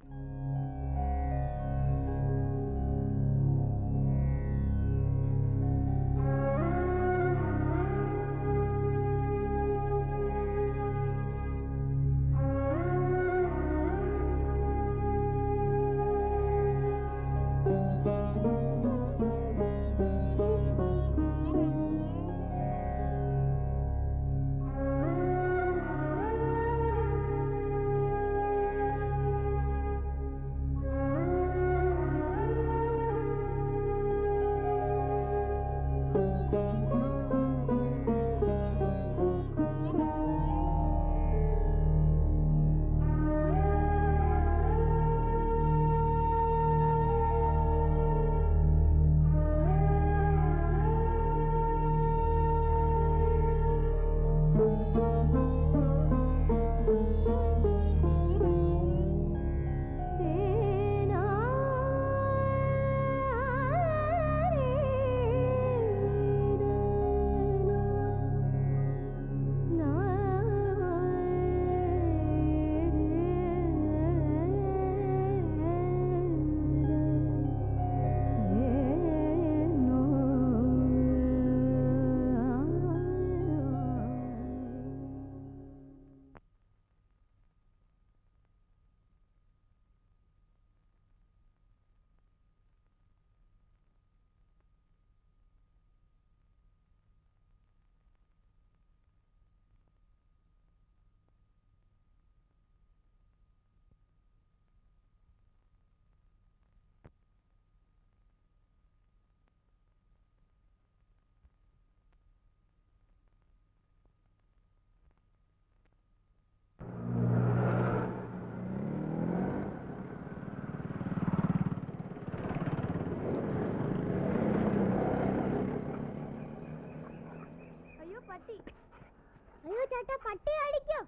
അയ്യോ പട്ടി അയ്യോ ചേട്ടാ പട്ടി കടിക്കും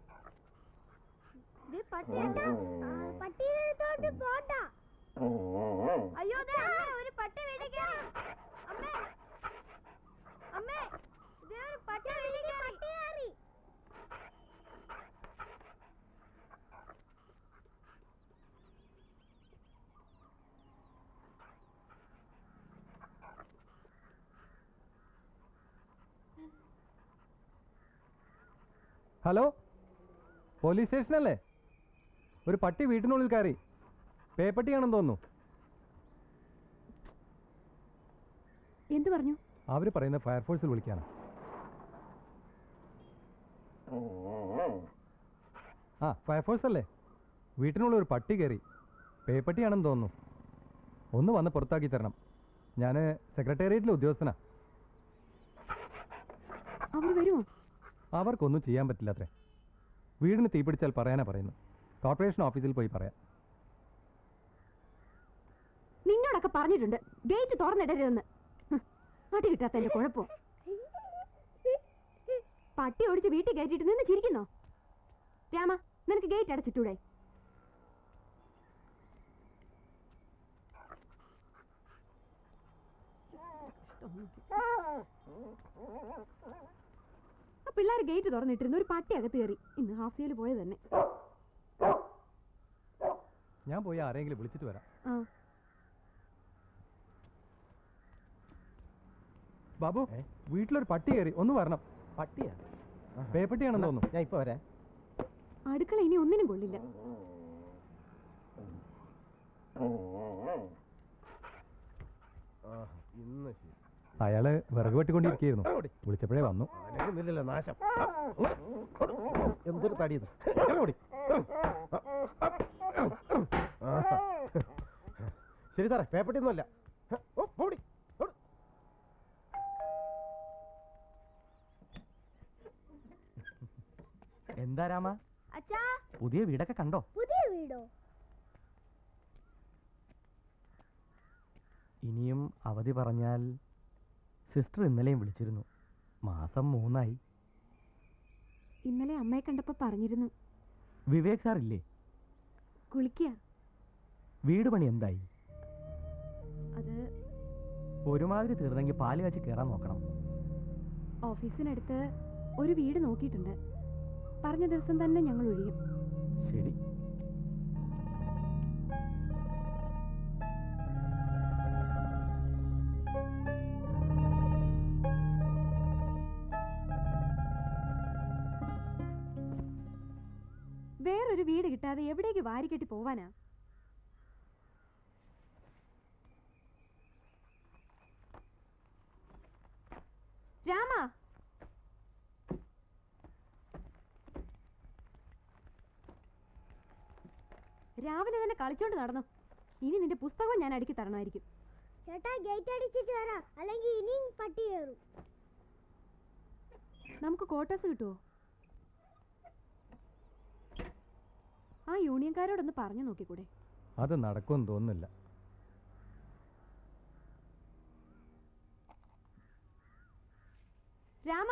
ദേ പട്ടി ചേട്ടാ പട്ടിയുടെ അടുത്തോട്ട് പോണ്ട അയ്യോ ദേ അമ്മേ ഒരു പട്ടി വീട്ടിൽ കയറി അമ്മേ അമ്മേ ദേ ഒരു പട്ടി വീട്ടിൽ കയറി പട്ടി കയറി ഹലോ പോലീസ് സ്റ്റേഷനല്ലേ ഒരു പട്ടി വീട്ടിനുള്ളിൽ കയറി പേപ്പട്ടിയാണെന്ന് തോന്നുന്നു എന്തു പറഞ്ഞു അവർ പറയുന്ന ഫയർഫോഴ്സിൽ വിളിക്കാണ് ആ ഫയർഫോഴ്സ് അല്ലേ വീട്ടിനുള്ളിൽ ഒരു പട്ടി കയറി പേപ്പട്ടിയാണെന്ന് തോന്നുന്നു ഒന്ന് വന്ന് പുറത്താക്കി തരണം ഞാൻ സെക്രട്ടേറിയറ്റിലെ ഉദ്യോഗസ്ഥനാ അവർ വരുമോ അവർക്കൊന്നും ചെയ്യാൻ പറ്റില്ല അത്രേ വീടിന് തീപിടിച്ചാൽ പറയാനാ പറയുന്നു കോർപ്പറേഷൻ ഓഫീസിൽ പോയി പറയാം നിന്നോടൊക്കെ പറഞ്ഞിട്ടുണ്ട് ഗേറ്റ് തുറന്നിടരുതെന്ന് ഹ്, അടി കിട്ടാത്തതിന്റെ കുഴപ്പം പട്ടി ഓടിച്ച് വീട്ടിൽ കയറ്റിയിട്ട് നിന്ന് ചിരിക്കുന്നോ രാമ നിനക്ക് ഗേറ്റ് അടച്ചിട്ടൂടെ ആ പിള്ളേർ ഗേറ്റ് തുറന്നിട്ടിരുന്നു ഒരു പട്ടി അകത്ത് കയറി ഇന്ന് ഹാഫിയയിൽ പോയത് തന്നെ ഞാൻ പോയി ആരെങ്കിലും വിളിച്ചിട്ട് വരാം ആ ബാബു വീട്ടിലൊരു പട്ടി കയറി ഒന്ന് വരണം പട്ടിയാ പേപ്പട്ടിയാണെന്ന് തോന്നുന്നു ഞാൻ ഇപ്പൊ വരാം അടുക്കള ഇനി ഒന്നിനും കൊള്ളില്ല ഇന്ന് ശരി അയാള് വിറക് വെട്ടിക്കൊണ്ടിരിക്കുകയായിരുന്നു വിളിച്ചപ്പോഴേ വന്നു അനങ്ങുന്നില്ലല്ലോ നാശം എന്തൊരു തടിയത് ഓടി ശരി സാറേ പേപ്പട്ടിയൊന്നുമല്ല ഓ, ഓടി ഓടി. എന്താ രാമ അച്ഛാ പുതിയ വീടൊക്കെ കണ്ടോ പുതിയ വീടോ ഇനിയും അവധി പറഞ്ഞാൽ സിസ്റ്റർ ഇന്നലെയും വിളിച്ചിരുന്നു മാസം മൂന്നായി ഇന്നലെ അമ്മയെ കണ്ടപ്പോ പറഞ്ഞിരുന്നു വിവേക് സാർ ഇല്ലേ കുളിക്കുക വീട് പണി എന്തായി അത് ഒരുമാതിരി തീർന്നെങ്കിൽ പാല് കാച്ചി കയറാൻ നോക്കണം ഓഫീസിനടുത്ത് ഒരു വീട് നോക്കിയിട്ടുണ്ട് പറഞ്ഞ ദിവസം തന്നെ ഞങ്ങൾ ഒഴിയും ശരി വേറൊരു വീട് കിട്ടാതെ എവിടേക്ക് വാരിക്കെട്ടി പോവാനാ രാമ രാവിലെ തന്നെ കളിച്ചോണ്ട് നടന്നു ഇനി നിന്റെ പുസ്തകം ഞാൻ അടുക്കി തരണമായിരിക്കും ചേട്ടാ ഗേറ്റ് അടിച്ചിട്ട് വരാം അല്ലെങ്കിൽ ഇനിയും പട്ടി കയറും നമുക്ക് ക്വാർട്ടേഴ്സ് കിട്ടുമോ ആ യൂണിയൻകാരോടൊന്ന് പറഞ്ഞു നോക്കിക്കൂടെ അത് നടക്കുമെന്ന് തോന്നുന്നില്ല രാമ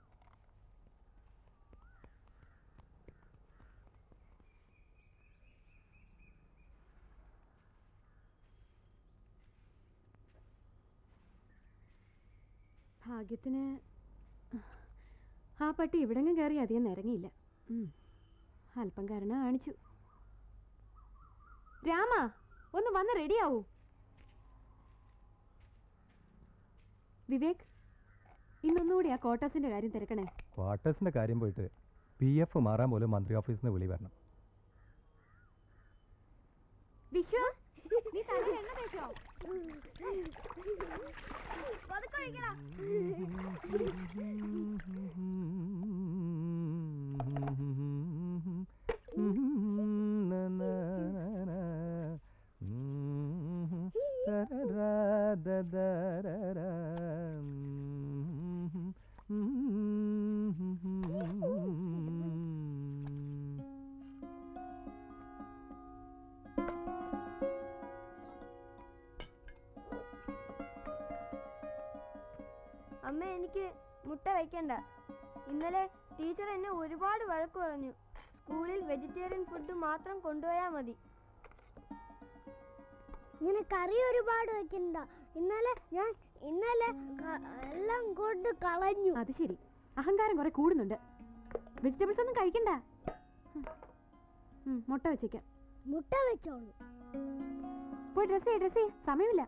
ഭാഗ്യത്തിന് ആ പട്ടി ഇവിടെങ്ങും കയറി അധികം നിരങ്ങിയില്ല ഉം. അല്പം കരുണ കാണിച്ചു രാമ ഒന്ന് വന്ന് റെഡിയാവൂ വിവേക് ഇന്നൊന്നുകൂടി ആ ക്വാർട്ടേഴ്സിന്റെ കാര്യം തിരക്കണേ ക്വാർട്ടേഴ്സിൻ്റെ കാര്യം പോയിട്ട് പി എഫ് മാറാൻ പോലും മന്ത്രി ഓഫീസിൽ നിന്ന് വിളി വരണം വിശ്വ നീ തലയിൽ എണ്ണ തേച്ചോ പതുക്കെ ഒഴിക്കടാ. അമ്മ എനിക്ക് മുട്ട വെക്കണ്ട ഇന്നലെ ടീച്ചർ എന്നെ ഒരുപാട് വഴക്ക് പറഞ്ഞു സ്കൂളിൽ വെജിറ്റേറിയൻ ഫുഡ് മാത്രം കൊണ്ടുപോയാൽ മതി ഇങ്ങനെ കറി ഒരുപാട് വെക്കണ്ട ഇന്നലെ ഞാൻ ഇന്നലെ എല്ലാം കൊണ്ട് കളഞ്ഞു അത് ശരി അഹങ്കാരം കുറെ കൂടുന്നുണ്ട് വെജിറ്റബിൾസ് ഒന്നും കഴിക്കണ്ട ഉം. ഉം, മുട്ട വെച്ചേക്കാം മുട്ട വെച്ചോളൂ പോയി ഡ്രസ് ചെയ്യ ഡ്രസ് ചെയ്യ സമയമില്ല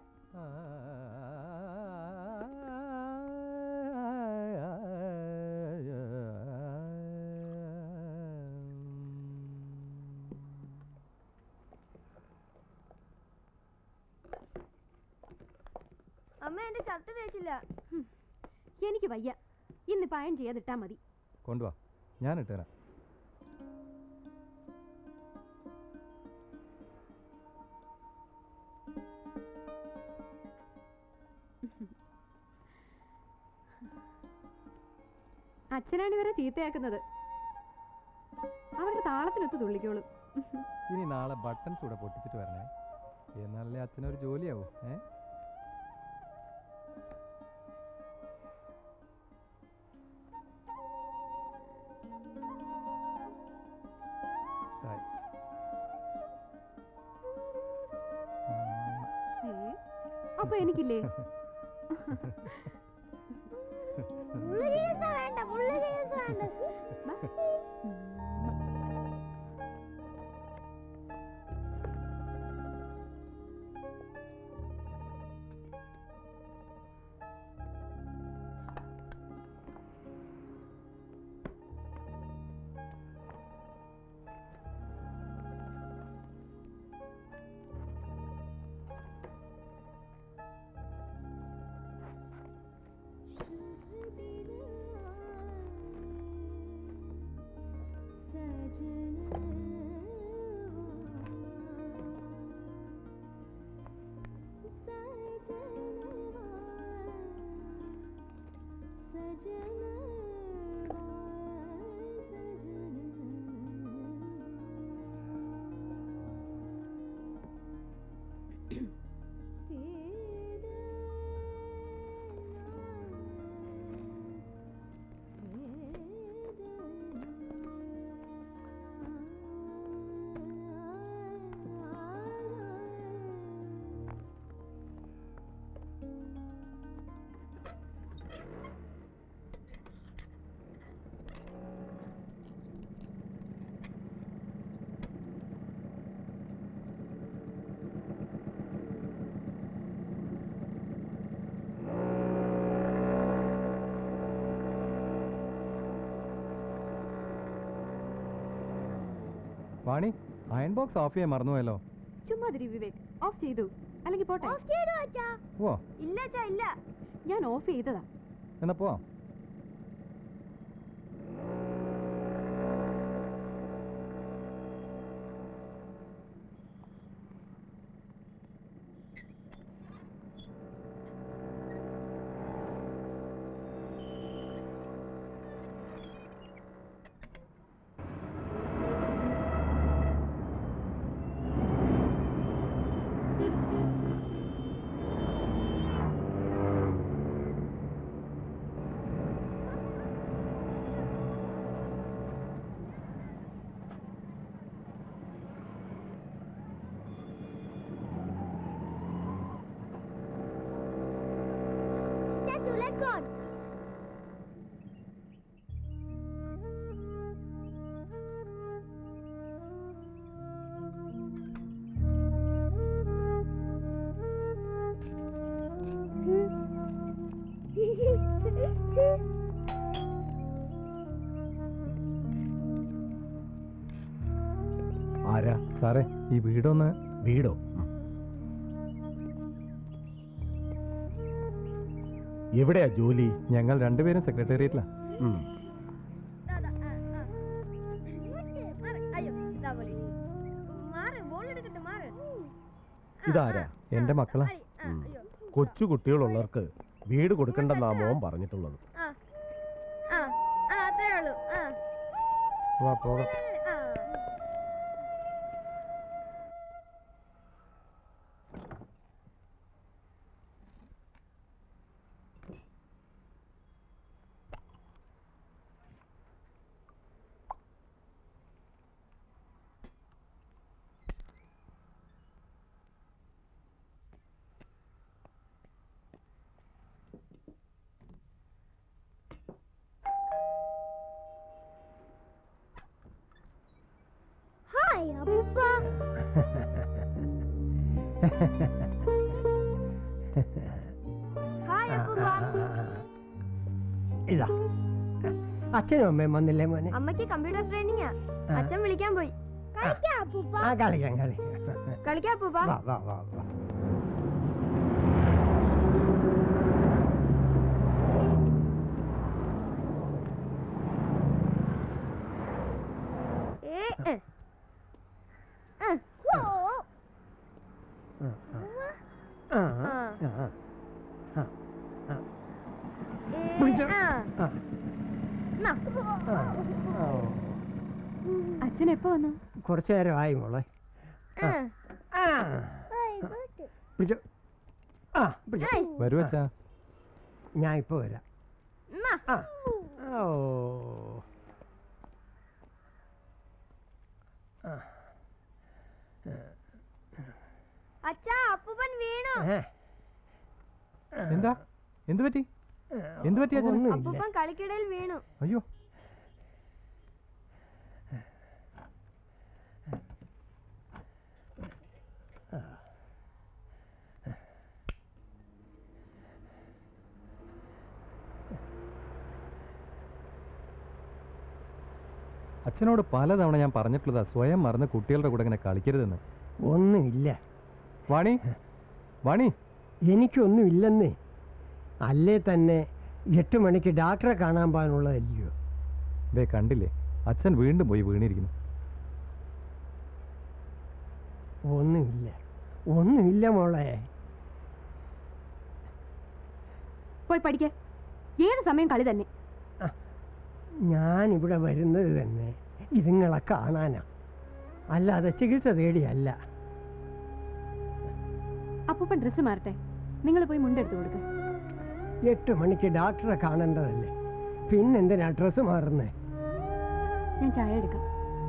അമ്മ എന്റെ ഷർട്ട് തേച്ചില്ല ഉം. എനിക്ക് വയ്യ ഇന്നിപ്പോ അയൺ ചെയ്യാതിട്ടാ മതി കൊണ്ടുവാ ഞാൻ ഇട്ടുതരാം അച്ഛനാണ് ഇവരെ ചീത്തയാക്കുന്നത് അവരുടെ താളത്തിനൊത്ത് തുള്ളിക്കോളും ഇനി നാളെ ബട്ടൺസ് കൂടെ പൊട്ടിച്ചിട്ട് വരണേ എന്നാലല്ലേ അച്ഛനൊരു ജോലിയാവൂ ഏ Right. ഉം. ഏ? അപ്പൊ എനിക്കില്ലേ മുള്ളു ചികിത്സ വേണ്ട മുള്ളു ചികിത്സ വേണ്ട ബാ. ഉം. വാണി അയൺ ബോക്സ് ഓഫ് ചെയ്യാൻ മറന്നുപോയല്ലോ ചുമ്മാ തിരി വിവേക് ഓഫ് ചെയ്തു അല്ലെങ്കിൽ പോട്ടെ ഓഫ് ചെയ്തോ അച്ഛാ ഓ ഇല്ല അച്ഛാ ഇല്ല ഞാൻ ഓഫ് ചെയ്തതാ എന്നാ പോവാം Dad, to let go. ആരാ സാറേ ഈ വീടൊന്ന് വീടോ എവിടെയാ ജോലി ഞങ്ങൾ രണ്ടുപേരും സെക്രട്ടേറിയറ്റിലാ ഉം. ദാ, ദാ, ആ, ആ. ഇങ്ങോട്ട് മാറ്. അയ്യോ, ദാ പോലെ. മാറ്, ball എടുക്കട്ടെ, മാറ്. ആ, ഇതാരാ? ആ, എൻ്റെ ആ, മക്കളാ. അടി, ആ, ഉം. അയ്യോ. കൊച്ചു കുട്ടികളുള്ളവർക്ക് വീട് കൊടുക്കണ്ടെന്നാ മോൻ പറഞ്ഞിട്ടുള്ളത് ആ, ആ, ആ, അത്രേ ഉള്ളൂ. ആ, വാ പോകാം ആ. ഹായ് അപ്പൂപ്പ ഹായ് അപ്പൂപ്പ ഇതാ അച്ഛനും അമ്മയും വന്നില്ലേ മോനെ അമ്മയ്ക്ക് കമ്പ്യൂട്ടർ ട്രെയിനിങ്ങാ ആ. അച്ഛൻ വിളിക്കാൻ പോയി കളിക്കാം അപ്പൂപ്പ ആ കളിക്കാം കളിക്കാം കളിക്കാം അപ്പൂപ്പ വാ വാ വാ വാ ഏ ഏ. ആ, ഹോ. ആ, ആ, ആ, ആ, ആ, ഏ, പിടിച്ചോ. ആ. ആ, നാ. ആ, ഓ. അച്ഛൻ എപ്പോ വന്നു കുറച്ചു നേരമായി മോളെ ആ. ആ ഹായ്, good. പിടിച്ചോ ആ പിടിച്ചോ ഹായ്. വരൂ അച്ഛാ ഞാൻ ഇപ്പൊ വരാം നാ. ആ ഓ ആ. അച്ഛാ അപ്പൂപ്പൻ വീണു ഏ. എന്താ എന്തു പറ്റി എന്ത് പറ്റി അച്ഛന്? ഒന്നുമില്ല. അപ്പൂപ്പൻ കളിക്കിടയിൽ വീണു അയ്യോ അച്ഛനോട് പലതവണ ഞാൻ പറഞ്ഞിട്ടുള്ളതാ സ്വയം മറന്ന് കുട്ടികളുടെ കൂടെ ഇങ്ങനെ കളിക്കരുതെന്ന് ഒന്നുമില്ല വാണി വാണി എനിക്കൊന്നുമില്ലെന്നേ അല്ലേ തന്നെ എട്ട് മണിക്ക് ഡാക്ടറെ കാണാൻ പോകാനുള്ളതല്ലയോ ദേ കണ്ടില്ലേ അച്ഛൻ വീണ്ടും പോയി വീണിരിക്കുന്നു ഒന്നുമില്ല ഒന്നുമില്ല മോളെ പോയി പഠിക്ക ഏത് സമയം കളി തന്നെ ഞാനിവിടെ വരുന്നത് തന്നെ ഇതുങ്ങളെ കാണാനാ അല്ലാതെ ചികിത്സ തേടിയല്ല അപ്പൂപ്പൻ ഡ്രസ്സ് മാറട്ടെ നിങ്ങൾ പോയി മുണ്ടെടുത്ത് കൊടുക്ക എട്ട് മണിക്ക് ഡാക്ടറെ കാണേണ്ടതല്ലേ പിന്നെന്തിനാ ഡ്രസ്സ് മാറുന്നേ ഞാൻ ചായ എടുക്കാം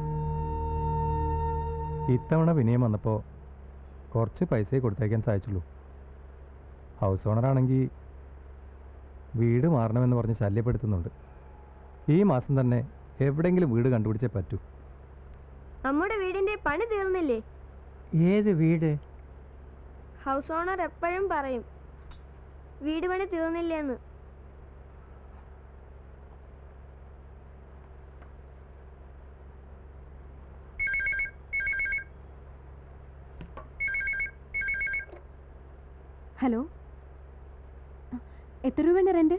ഇത്തവണ വിനയം വന്നപ്പോൾ കുറച്ച് പൈസയെ കൊടുത്തേക്കാൻ സാധിച്ചുള്ളൂ ഹൗസ് ഓണറാണെങ്കിൽ വീട് മാറണമെന്ന് പറഞ്ഞ് ശല്യപ്പെടുത്തുന്നുണ്ട് ഈ മാസം തന്നെ എവിടെയെങ്കിലും വീട് കണ്ടുപിടിച്ചേ പറ്റൂ നമ്മുടെ വീടിന്റെ പണി തീർന്നില്ലേ ഏത് വീട് ഹൗസ് ഓണർ എപ്പോഴും പറയും വീട് പണി തീർന്നില്ലേന്ന് ഹലോ ആ, എത്ര രൂപയുടെ റെന്റ്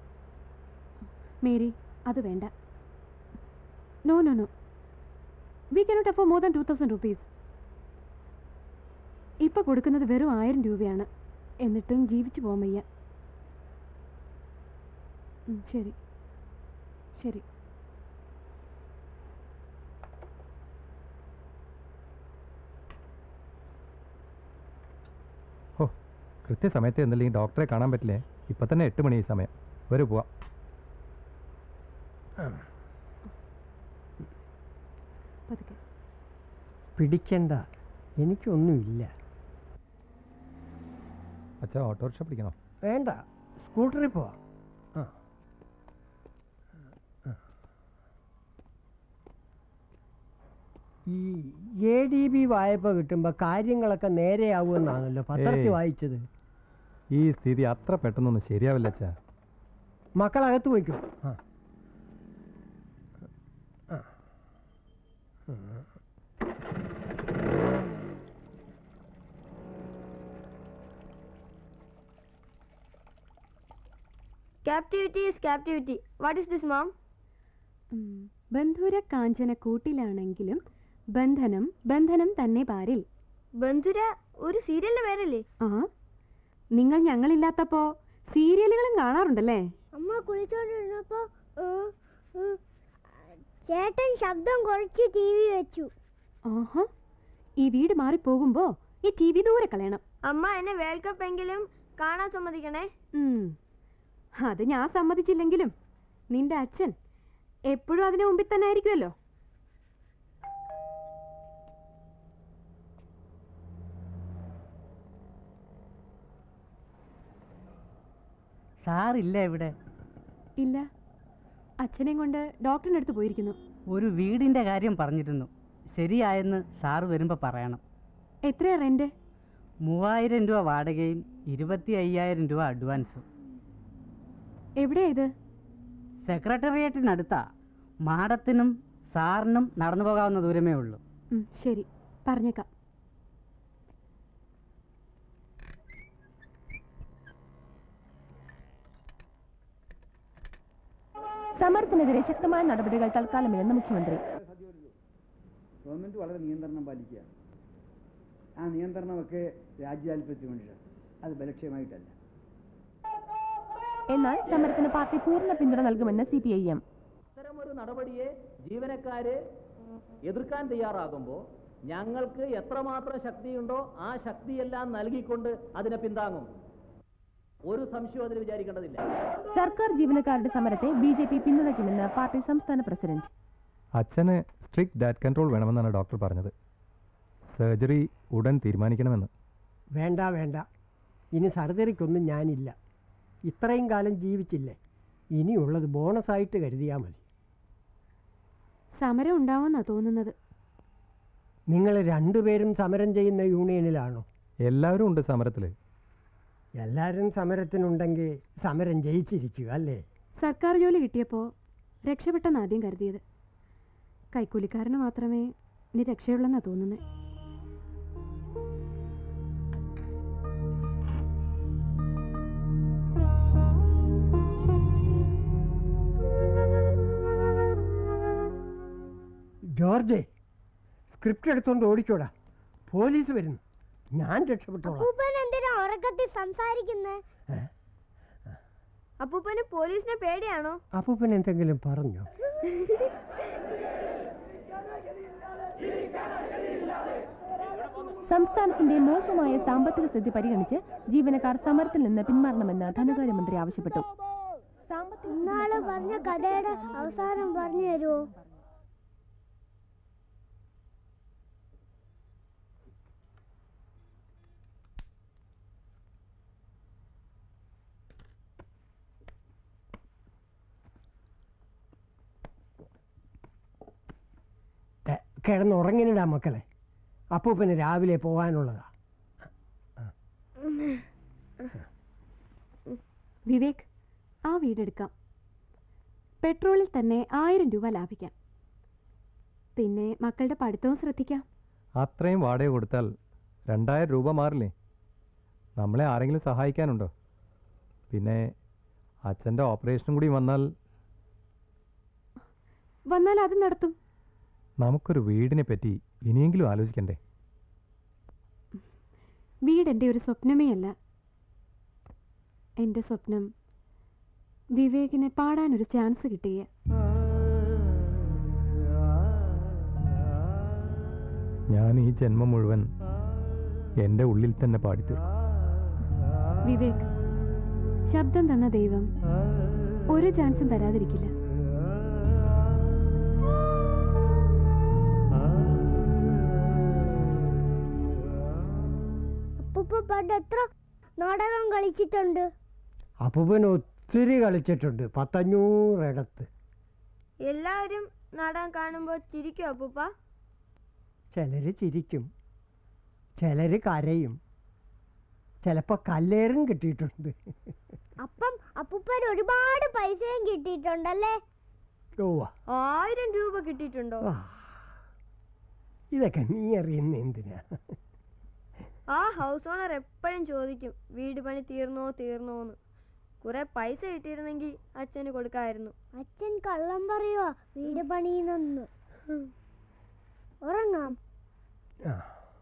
മേരി അത് വേണ്ട no no no we cannot afford more than two thousand rupees ഇപ്പം കൊടുക്കുന്നത് വെറും ആയിരം രൂപയാണ് എന്നിട്ടും ജീവിച്ചു പോകാൻ വയ്യ ഉം, ശരി ശരി ഓ കൃത്യസമയത്ത് എന്നല്ലെങ്കിൽ ഡോക്ടറെ കാണാൻ പറ്റില്ലേ ഇപ്പം തന്നെ എട്ട് മണി ഈ സമയം വരൂ പോവാം പതുക്കെ പിടിക്കണ്ട എനിക്കൊന്നുമില്ല അച്ഛാ ഓട്ടോറിക്ഷ പിടിക്കണോ വേണ്ട സ്കൂട്ടറിൽ പോവാം ആ ആ. ഈ എ ഡി ബി വായ്പ കിട്ടുമ്പോൾ കാര്യങ്ങളൊക്കെ നേരെയാവുമെന്നാണല്ലോ പത്രത്തിൽ ഏയ്. വായിച്ചത് ഈ സ്ഥിതി അത്ര പെട്ടെന്നൊന്നും ശരിയാവില്ല അച്ഛാ മക്കളകത്ത് പോയിക്കോ ആ ആ. ഉം. Captivity is captivity. What is this, mom? ഉം. ബന്ധുര കാഞ്ചന കൂട്ടിലാണെങ്കിലും ബന്ധനം ബന്ധനം തന്നെ പാരിൽ ബന്ധുര ഒരു സീരിയലിന്റെ പേരല്ലേ ആ നിങ്ങൾ ഞങ്ങളില്ലാത്തപ്പോ സീരിയലുകളും കാണാറുണ്ടല്ലേ അമ്മ കുളിച്ചോണ്ടിരുന്നപ്പോ ചേട്ടൻ ശബ്ദം കുറച്ച് ടി വി വെച്ചു ആഹാ ഈ വീട് മാറിപ്പോകുമ്പോ ഈ ടി വി ദൂരെ കളയണം അമ്മ എന്നെ വേൾഡ് കപ്പ് എങ്കിലും കാണാൻ സമ്മതിക്കണേ ഉം. അത് ഞാൻ സമ്മതിച്ചില്ലെങ്കിലും നിന്റെ അച്ഛൻ എപ്പോഴും അതിന് മുമ്പിൽ തന്നെ ആയിരിക്കുമല്ലോ സാറില്ല ഇവിടെ ഇല്ല അച്ഛനെയും കൊണ്ട് ഡോക്ടറിന്റെ അടുത്ത് പോയിരിക്കുന്നു ഒരു വീടിന്റെ കാര്യം പറഞ്ഞിരുന്നു ശരിയായെന്ന് സാറ് വരുമ്പോൾ പറയണം എത്രയാ റെന്റ് മൂവായിരം രൂപ വാടകയും ഇരുപത്തി അയ്യായിരം രൂപ അഡ്വാൻസും എവിടെയാ ഇത് സെക്രട്ടേറിയറ്റിനടുത്താ മാഡത്തിനും സാറിനും നടന്നു പോകാവുന്ന ദൂരമേ ഉള്ളൂ ഉം, ശരി പറഞ്ഞേക്കാം സമരത്തിനെതിരെ ശക്തമായ നടപടികൾ തൽക്കാലമില്ലെന്ന് മുഖ്യമന്ത്രി ഗവൺമെൻറ് വളരെ നിയന്ത്രണം പാലിക്കുക ആ നിയന്ത്രണമൊക്കെ രാജ്യാൽപ്പത്തിന് വേണ്ടിയിട്ടാണ് അത് ബലക്ഷ്യമായിട്ടല്ല എന്നാൽ സമരത്തിന് പാർട്ടി പൂർണ്ണ പിന്തുണ നൽകുമെന്ന് സി പി ഐ എം അത്തരമൊരു നടപടിയെ ജീവനക്കാര് എതിർക്കാൻ തയ്യാറാകുമ്പോൾ ഞങ്ങൾക്ക് എത്രമാത്രം ശക്തിയുണ്ടോ ആ ശക്തിയെല്ലാം നൽകിക്കൊണ്ട് അതിനെ പിന്താങ്ങും ഒരു സംശയവും അതിൽ വിചാരിക്കേണ്ടതില്ല സർക്കാർ ജീവനക്കാരുടെ സമരത്തെ ബി ജെ പി പിന്തുണയ്ക്കുമെന്ന് പാർട്ടി സംസ്ഥാന പ്രസിഡന്റ് അച്ഛന് സ്ട്രിക്റ്റ് ഡാറ്റ് കൺട്രോൾ വേണമെന്നാണ് ഡോക്ടർ പറഞ്ഞത് സർജറി ഉടൻ തീരുമാനിക്കണമെന്ന് വേണ്ട വേണ്ട ഇനി സർജറിക്കൊന്നും ഞാനില്ല ഇത്രയും കാലം ജീവിച്ചില്ലേ ഇനിയുള്ളത് ബോണസായിട്ട് കരുതിയാൽ മതി സമരം ഉണ്ടാവുമെന്നാ തോന്നുന്നത് നിങ്ങൾ രണ്ടുപേരും സമരം ചെയ്യുന്ന യൂണിയനിലാണോ എല്ലാവരും ഉണ്ട് സമരത്തിൽ എല്ലാവരും സമരത്തിനുണ്ടെങ്കിൽ സമരം ജയിച്ചിരിക്കുക അല്ലേ സർക്കാർ ജോലി കിട്ടിയപ്പോൾ രക്ഷപ്പെട്ടെന്ന് ആദ്യം കരുതിയത് കൈക്കൂലിക്കാരന് മാത്രമേ ഇനി രക്ഷയുള്ളെന്നാ തോന്നുന്നത് ജോർജ് സ്ക്രിപ്റ്റ് എടുത്തോണ്ട് ഓടിക്കോടാ പോലീസ് വരുന്നു ഞാൻ രക്ഷപ്പെട്ടോളാം അപ്പൂപ്പൻ എന്തിനാ ഉറക്കത്തിൽ സംസാരിക്കുന്നേ ഏ? അപ്പൂപ്പന് പോലീസിനെ പേടിയാണോ അപ്പൂപ്പൻ എന്തെങ്കിലും പറഞ്ഞോ സംസ്ഥാനത്തിന്റെ മോശമായ സാമ്പത്തിക സ്ഥിതി പരിഗണിച്ച് ജീവനക്കാർ സമരത്തിൽ നിന്ന് പിന്മാറണമെന്ന് ധനകാര്യമന്ത്രി ആവശ്യപ്പെട്ടു സാമ്പത്തിക ഇന്നാള് പറഞ്ഞ കഥയുടെ അവസാനം പറഞ്ഞു തരുമോ ഏ, കിടന്നുറങ്ങിനിടാ മക്കളെ അപ്പൂപ്പന് രാവിലെ പോകാനുള്ളതാ വിവേക് ആ വീടെടുക്കാം പെട്രോളിൽ തന്നെ ആയിരം രൂപ ലാഭിക്കാം പിന്നെ മക്കളുടെ പഠിത്തവും ശ്രദ്ധിക്കാം അത്രയും വാടക കൊടുത്താൽ രണ്ടായിരം രൂപ മാറില്ലേ നമ്മളെ ആരെങ്കിലും സഹായിക്കാനുണ്ടോ പിന്നെ അച്ഛൻ്റെ ഓപ്പറേഷനും കൂടി വന്നാൽ വന്നാൽ അത് നടത്തും നമുക്കൊരു വീടിനെ പറ്റി ഇനിയെങ്കിലും ആലോചിക്കണ്ടേ വീട് എൻ്റെ ഒരു സ്വപ്നമേ അല്ല എൻ്റെ സ്വപ്നം വിവേകിനെ പാടാനൊരു ചാൻസ് കിട്ടിയ ഞാൻ ഈ ജന്മം മുഴുവൻ എൻ്റെ ഉള്ളിൽ തന്നെ പാടിത്തീർക്കും വിവേക് ശബ്ദം തന്ന ദൈവം ഒരു ചാൻസും തരാതിരിക്കില്ല അപ്പൂപ്പ പണ്ട് എത്ര നാടകം കളിച്ചിട്ടുണ്ട് അപ്പൂപ്പൻ ഒത്തിരി കളിച്ചിട്ടുണ്ട് പത്തഞ്ഞൂറിടത്ത് എല്ലാവരും നാടകം കാണുമ്പോ ചിരിക്കും അപ്പൂപ്പ ചിലര് ചിരിക്കും ചിലര് കരയും ചിലപ്പോ കല്ലേറും കിട്ടിയിട്ടുണ്ട് അപ്പം അപ്പൂപ്പന് ഒരുപാട് പൈസയും കിട്ടിയിട്ടുണ്ടല്ലേ ഓവ ആയിരം രൂപ കിട്ടിയിട്ടുണ്ടോ ഇതൊക്കെ നീ അറിയുന്ന എന്തിനാ ആ ഹൗസ് ഓണർ എപ്പോഴും ചോദിക്കും വീട് പണി തീർന്നോ തീർന്നോന്ന് കുറെ പൈസ കിട്ടിയിരുന്നെങ്കിൽ അച്ഛന് കൊടുക്കായിരുന്നു അച്ഛൻ കള്ളം പറയുവാ വീട് പണിയുന്നെന്ന് ഉറങ്ങാം ആ.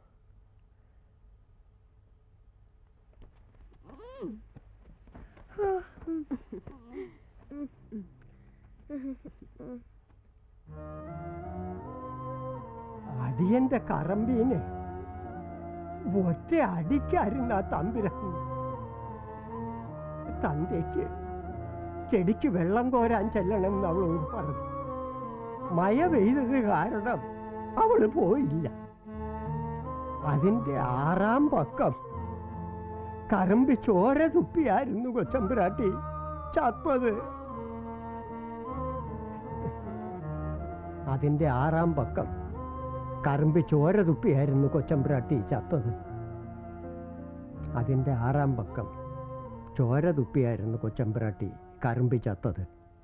അടിയന്റെ കറമ്പീന് ഒറ്റ അടിക്കാരുന്ന തമ്പുരാൻ തന്തയ്ക്ക് ചെടിക്ക് വെള്ളം കോരാൻ ചെല്ലണമെന്ന് അവളോട് പറഞ്ഞു മഴ പെയ്തത് കാരണം അവള് പോയില്ല അതിന്റെ ആറാം പക്കം കറമ്പി ചോര തുപ്പിയായിരുന്നു കൊച്ചമ്പുരാട്ടി ചത്തത് അതിന്റെ ആറാം പക്കം കറമ്പി ചോര തുപ്പിയായിരുന്നു കൊച്ചമ്പ്രാട്ടി ചത്തത് അതിന്റെ ആറാം പക്കം ചോര തുപ്പിയായിരുന്നു കൊച്ചമ്പ്രാട്ടി കറമ്പി ചത്തത്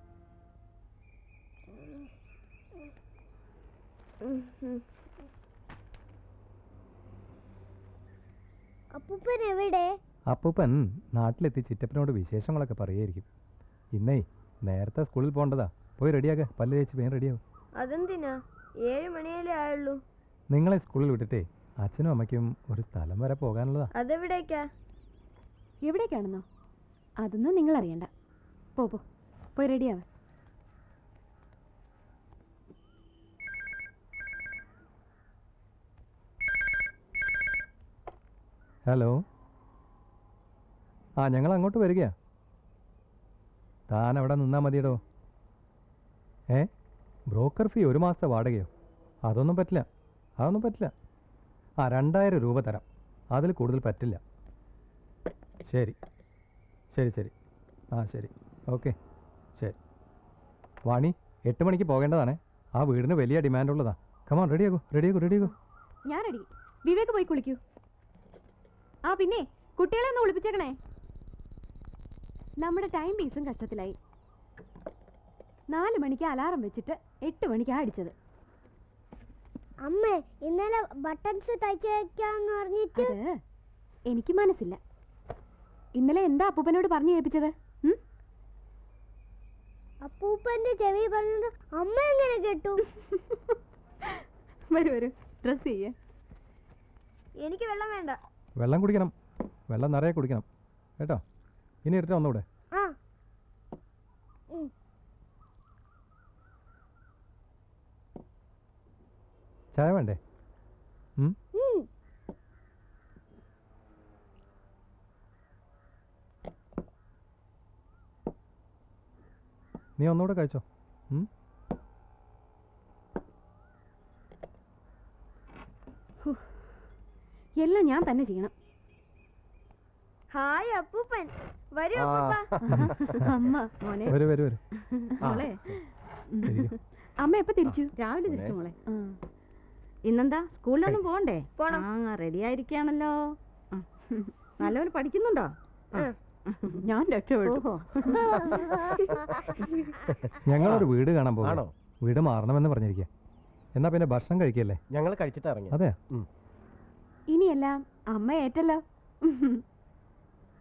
അപ്പൂപ്പൻ എവിടെ അപ്പൂപ്പൻ നാട്ടിലെത്തി ചിറ്റപ്പനോട് വിശേഷങ്ങളൊക്കെ പറയായിരിക്കും ഇന്നേ നേരത്തെ സ്കൂളിൽ പോകേണ്ടതാ പോയി റെഡിയാക്കുക പല്ല് തേച്ച് വേഗം റെഡിയാവും അതെന്തിനാ ഏഴ് മണിയല്ലേ ആയുള്ളൂ നിങ്ങളെ സ്കൂളിൽ വിട്ടിട്ടേ അച്ഛനും അമ്മയ്ക്കും ഒരു സ്ഥലം വരെ പോകാനുള്ളതാ അതെവിടേക്കാ എവിടേക്കാണെന്നോ അതൊന്നും നിങ്ങൾ അറിയണ്ട പോ പോ പോയി റെഡിയാവാൻ ഹലോ ആ ഞങ്ങൾ അങ്ങോട്ട് വരികയാ താൻ അവിടെ നിന്നാ മതിയടോ ഏ ബ്രോക്കർ ഫീ ഒരു മാസത്തെ വാടകയോ അതൊന്നും പറ്റില്ല അതൊന്നും പറ്റില്ല ആ രണ്ടായിരം രൂപ തരാം അതിൽ കൂടുതൽ പറ്റില്ല ശരി ശരി ശരി ആ ശരി ഓക്കെ ശരി വാണി എട്ട് മണിക്ക് പോകേണ്ടതാണേ ആ വീടിന് വലിയ ഡിമാൻഡ് ഉള്ളതാ കമാൺ റെഡിയാകൂ റെഡിയാകൂ റെഡിയാകൂ ഞാൻ റെഡി വിവേക് പോയി കുളിക്കൂ ആ പിന്നെ കുട്ടികളെ ഒന്ന് ഒളിപ്പിച്ചേക്കണേ നമ്മുടെ ടൈം പീസും കഷ്ടത്തിലായി നാല് മണിക്ക് അലാറം വെച്ചിട്ട് എട്ട് മണിക്കാ അടിച്ചത് അമ്മേ ഇന്നലെ ബട്ടൺസ് തയ്ച്ചു വെക്കാന്ന് പറഞ്ഞിട്ട് അത് എനിക്ക് മനസ്സില്ല ഇന്നലെ എന്താ അപ്പൂപ്പനോട് പറഞ്ഞു കേൾപ്പിച്ചത് ഉം? അപ്പൂപ്പന്റെ ചെവി പറഞ്ഞത് അമ്മ എങ്ങനെ കേട്ടു വരൂ വരൂ ഡ്രസ് ചെയ്യേ എനിക്ക് വെള്ളം വേണ്ട വെള്ളം കുടിക്കണം വെള്ളം നിറയെ കുടിക്കണം കേട്ടോ ഇനി ഇരുട്ട് ഒന്നുകൂടെ ആ ഉം. ചായ വേണ്ടേ ഉം? ഉം. നീ ഒന്നുകൂടെ കഴിച്ചോ ഉം? എല്ലാം ഞാൻ തന്നെ ചെയ്യണം ഹായ് അപ്പൂപ്പൻ വരൂ ആ. അപ്പൂപ്പ അമ്മ മോനെ വരൂ വരൂ വരൂ മോളെ ഇരിക്കൂ. അമ്മ എപ്പോ തിരിച്ചു രാവിലെ മോനെ. തിരിച്ചു മോളെ ആ. ഇന്നെന്താ സ്കൂളിലൊന്നും പോകണ്ടേ പോണം. ആ റെഡി ആയിരിക്കാണല്ലോ ആ. നല്ലപോലെ പഠിക്കുന്നുണ്ടോ ആ. ഞാൻ രക്ഷപ്പെട്ടു ഓഹോ ഞങ്ങളൊരു വീട് കാണാൻ പോകും ആണോ വീട് മാറണമെന്ന് പറഞ്ഞിരിക്കുക എന്നാ പിന്നെ ഭക്ഷണം കഴിക്കല്ലേ ഞങ്ങൾ കഴിച്ചിട്ട് ഇറങ്ങി അതെ ഇനിയെല്ലാം അമ്മ ഏറ്റല്ലോ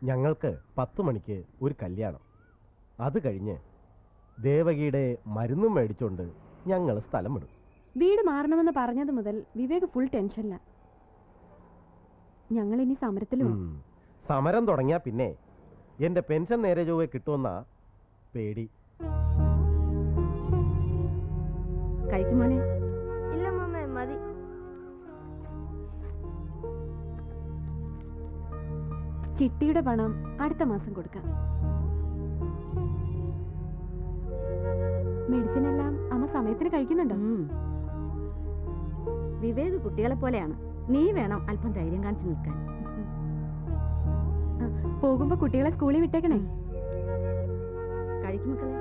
ഞങ്ങൾക്ക് പത്ത് മണിക്ക് ഒരു കല്യാണം അത് കഴിഞ്ഞ് ദേവകിയുടെ മരുന്നും മേടിച്ചോണ്ട് ഞങ്ങൾ സ്ഥലം വിടും വീട് മാറണമെന്ന് പറഞ്ഞത് മുതൽ വിവേക് ഫുൾ ടെൻഷനില്ല ഞങ്ങൾ ഇനി സമരത്തിലും ഉം. സമരം തുടങ്ങിയാ പിന്നെ എന്റെ പെൻഷൻ നേരെ ചൊവ്വേ കിട്ടുമെന്നാ പേടി കഴിക്കുമോനെ ഇല്ല മമ്മേ മതി ചിട്ടിയുടെ പണം അടുത്ത മാസം കൊടുക്കാം മെഡിസിൻ എല്ലാം അമ്മ സമയത്തിന് കഴിക്കുന്നുണ്ടോ ഉം. വിവേക് കുട്ടികളെ പോലെയാണ് നീ വേണം അല്പം ധൈര്യം കാണിച്ചു നിൽക്കാൻ ആ, പോകുമ്പോ കുട്ടികളെ സ്കൂളിൽ വിട്ടേക്കണേ കഴിക്കും മക്കളെ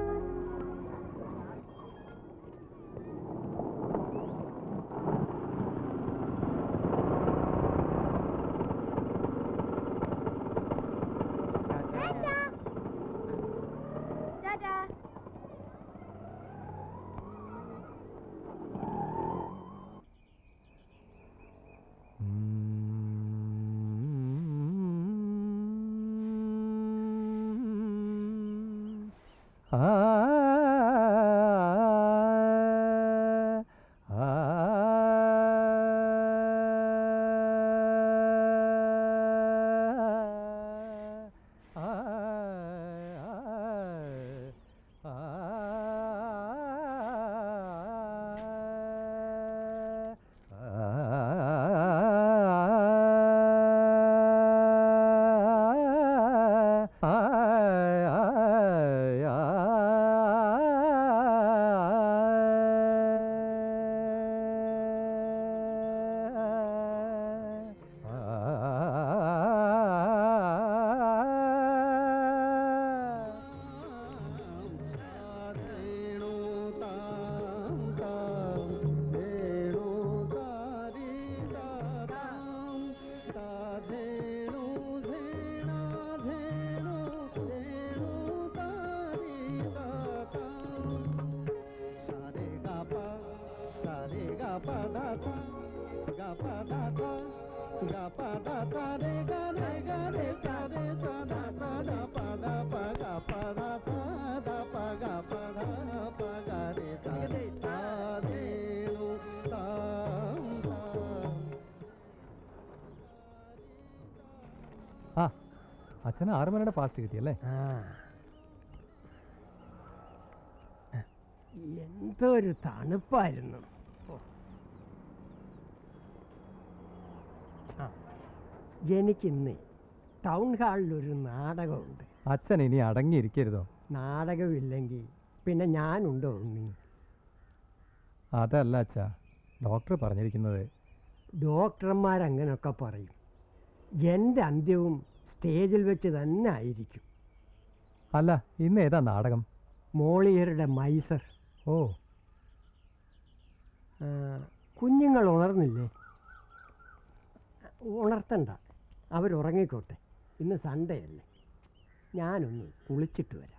ടാറ്റാ ആ ആ ആ അച്ഛന് ആറ് മണിയുടെ ഫാസ്റ്റ് കിട്ടിയല്ലേ ആ എന്തൊരു തണുപ്പായിരുന്നു ഓ. ആ എനിക്കിന്ന് ടൗൺ ഹാളിലൊരു നാടകമുണ്ട് അച്ഛൻ ഇനി അടങ്ങിയിരിക്കരുതോ നാടകമില്ലെങ്കിൽ പിന്നെ ഞാനുണ്ടോ ഉണ്ണി അതല്ല അച്ഛാ ഡോക്ടർ പറഞ്ഞിരിക്കുന്നത് ഡോക്ടർമാരങ്ങനൊക്കെ പറയും എൻ്റെ അന്ത്യവും സ്റ്റേജിൽ വെച്ച് തന്നെ ആയിരിക്കും അല്ല ഇന്ന് ഏതാ നാടകം മോളിയരുടെ മൈസർ ഓ ആ, കുഞ്ഞുങ്ങൾ ഉണർന്നില്ലേ ഉണർത്തണ്ട അവരുറങ്ങിക്കോട്ടെ ഇന്ന് സൺഡേ അല്ലേ ഞാനൊന്ന് കുളിച്ചിട്ട് വരാം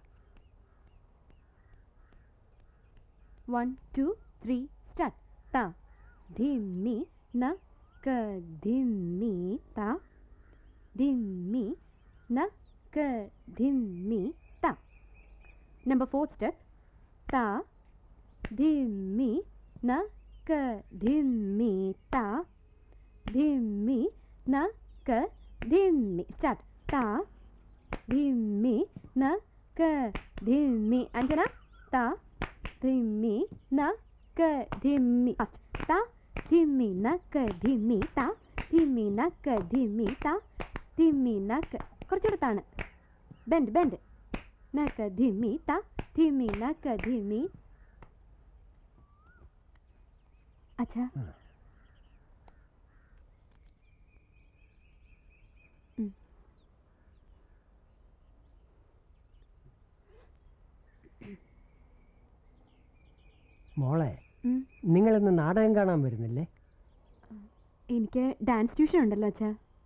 വൺ ടു ത്രീ സ്റ്റാർട്ട് ത ധിമ്മി ന ക ധിമ്മി ത ധിമ്മി ന ക ധിമ്മി ത നമ്പർ ഫോർ സ്റ്റെപ്പ് ത ധിമ്മി ന ക ധിമ്മി ത ധിമ്മി ന ക ധിമ്മി സ്റ്റാർട്ട് ത ധിമ്മി ന ക ധിമ്മി അഞ്ജന ത ധിമ്മി ന ക ധിമ്മി ഫസ്റ്റ് ത ധിമ്മി ന ക ധിമ്മി ത ധിമ്മി ന ക ധിമ്മി ത ധിമ്മി ന ക കുറച്ചുകൂടെ താണ് ബെൻഡ് ബെൻഡ് ന ക ധിമ്മി ത ധിമ്മി ന ക ധിമ്മി അച്ഛാ ഉം. മോളെ ഉം. നിങ്ങളിന്ന് നാടകം കാണാൻ വരുന്നില്ലേ എനിക്ക് ഡാൻസ് ട്യൂഷൻ ഉണ്ടല്ലോ അച്ഛാ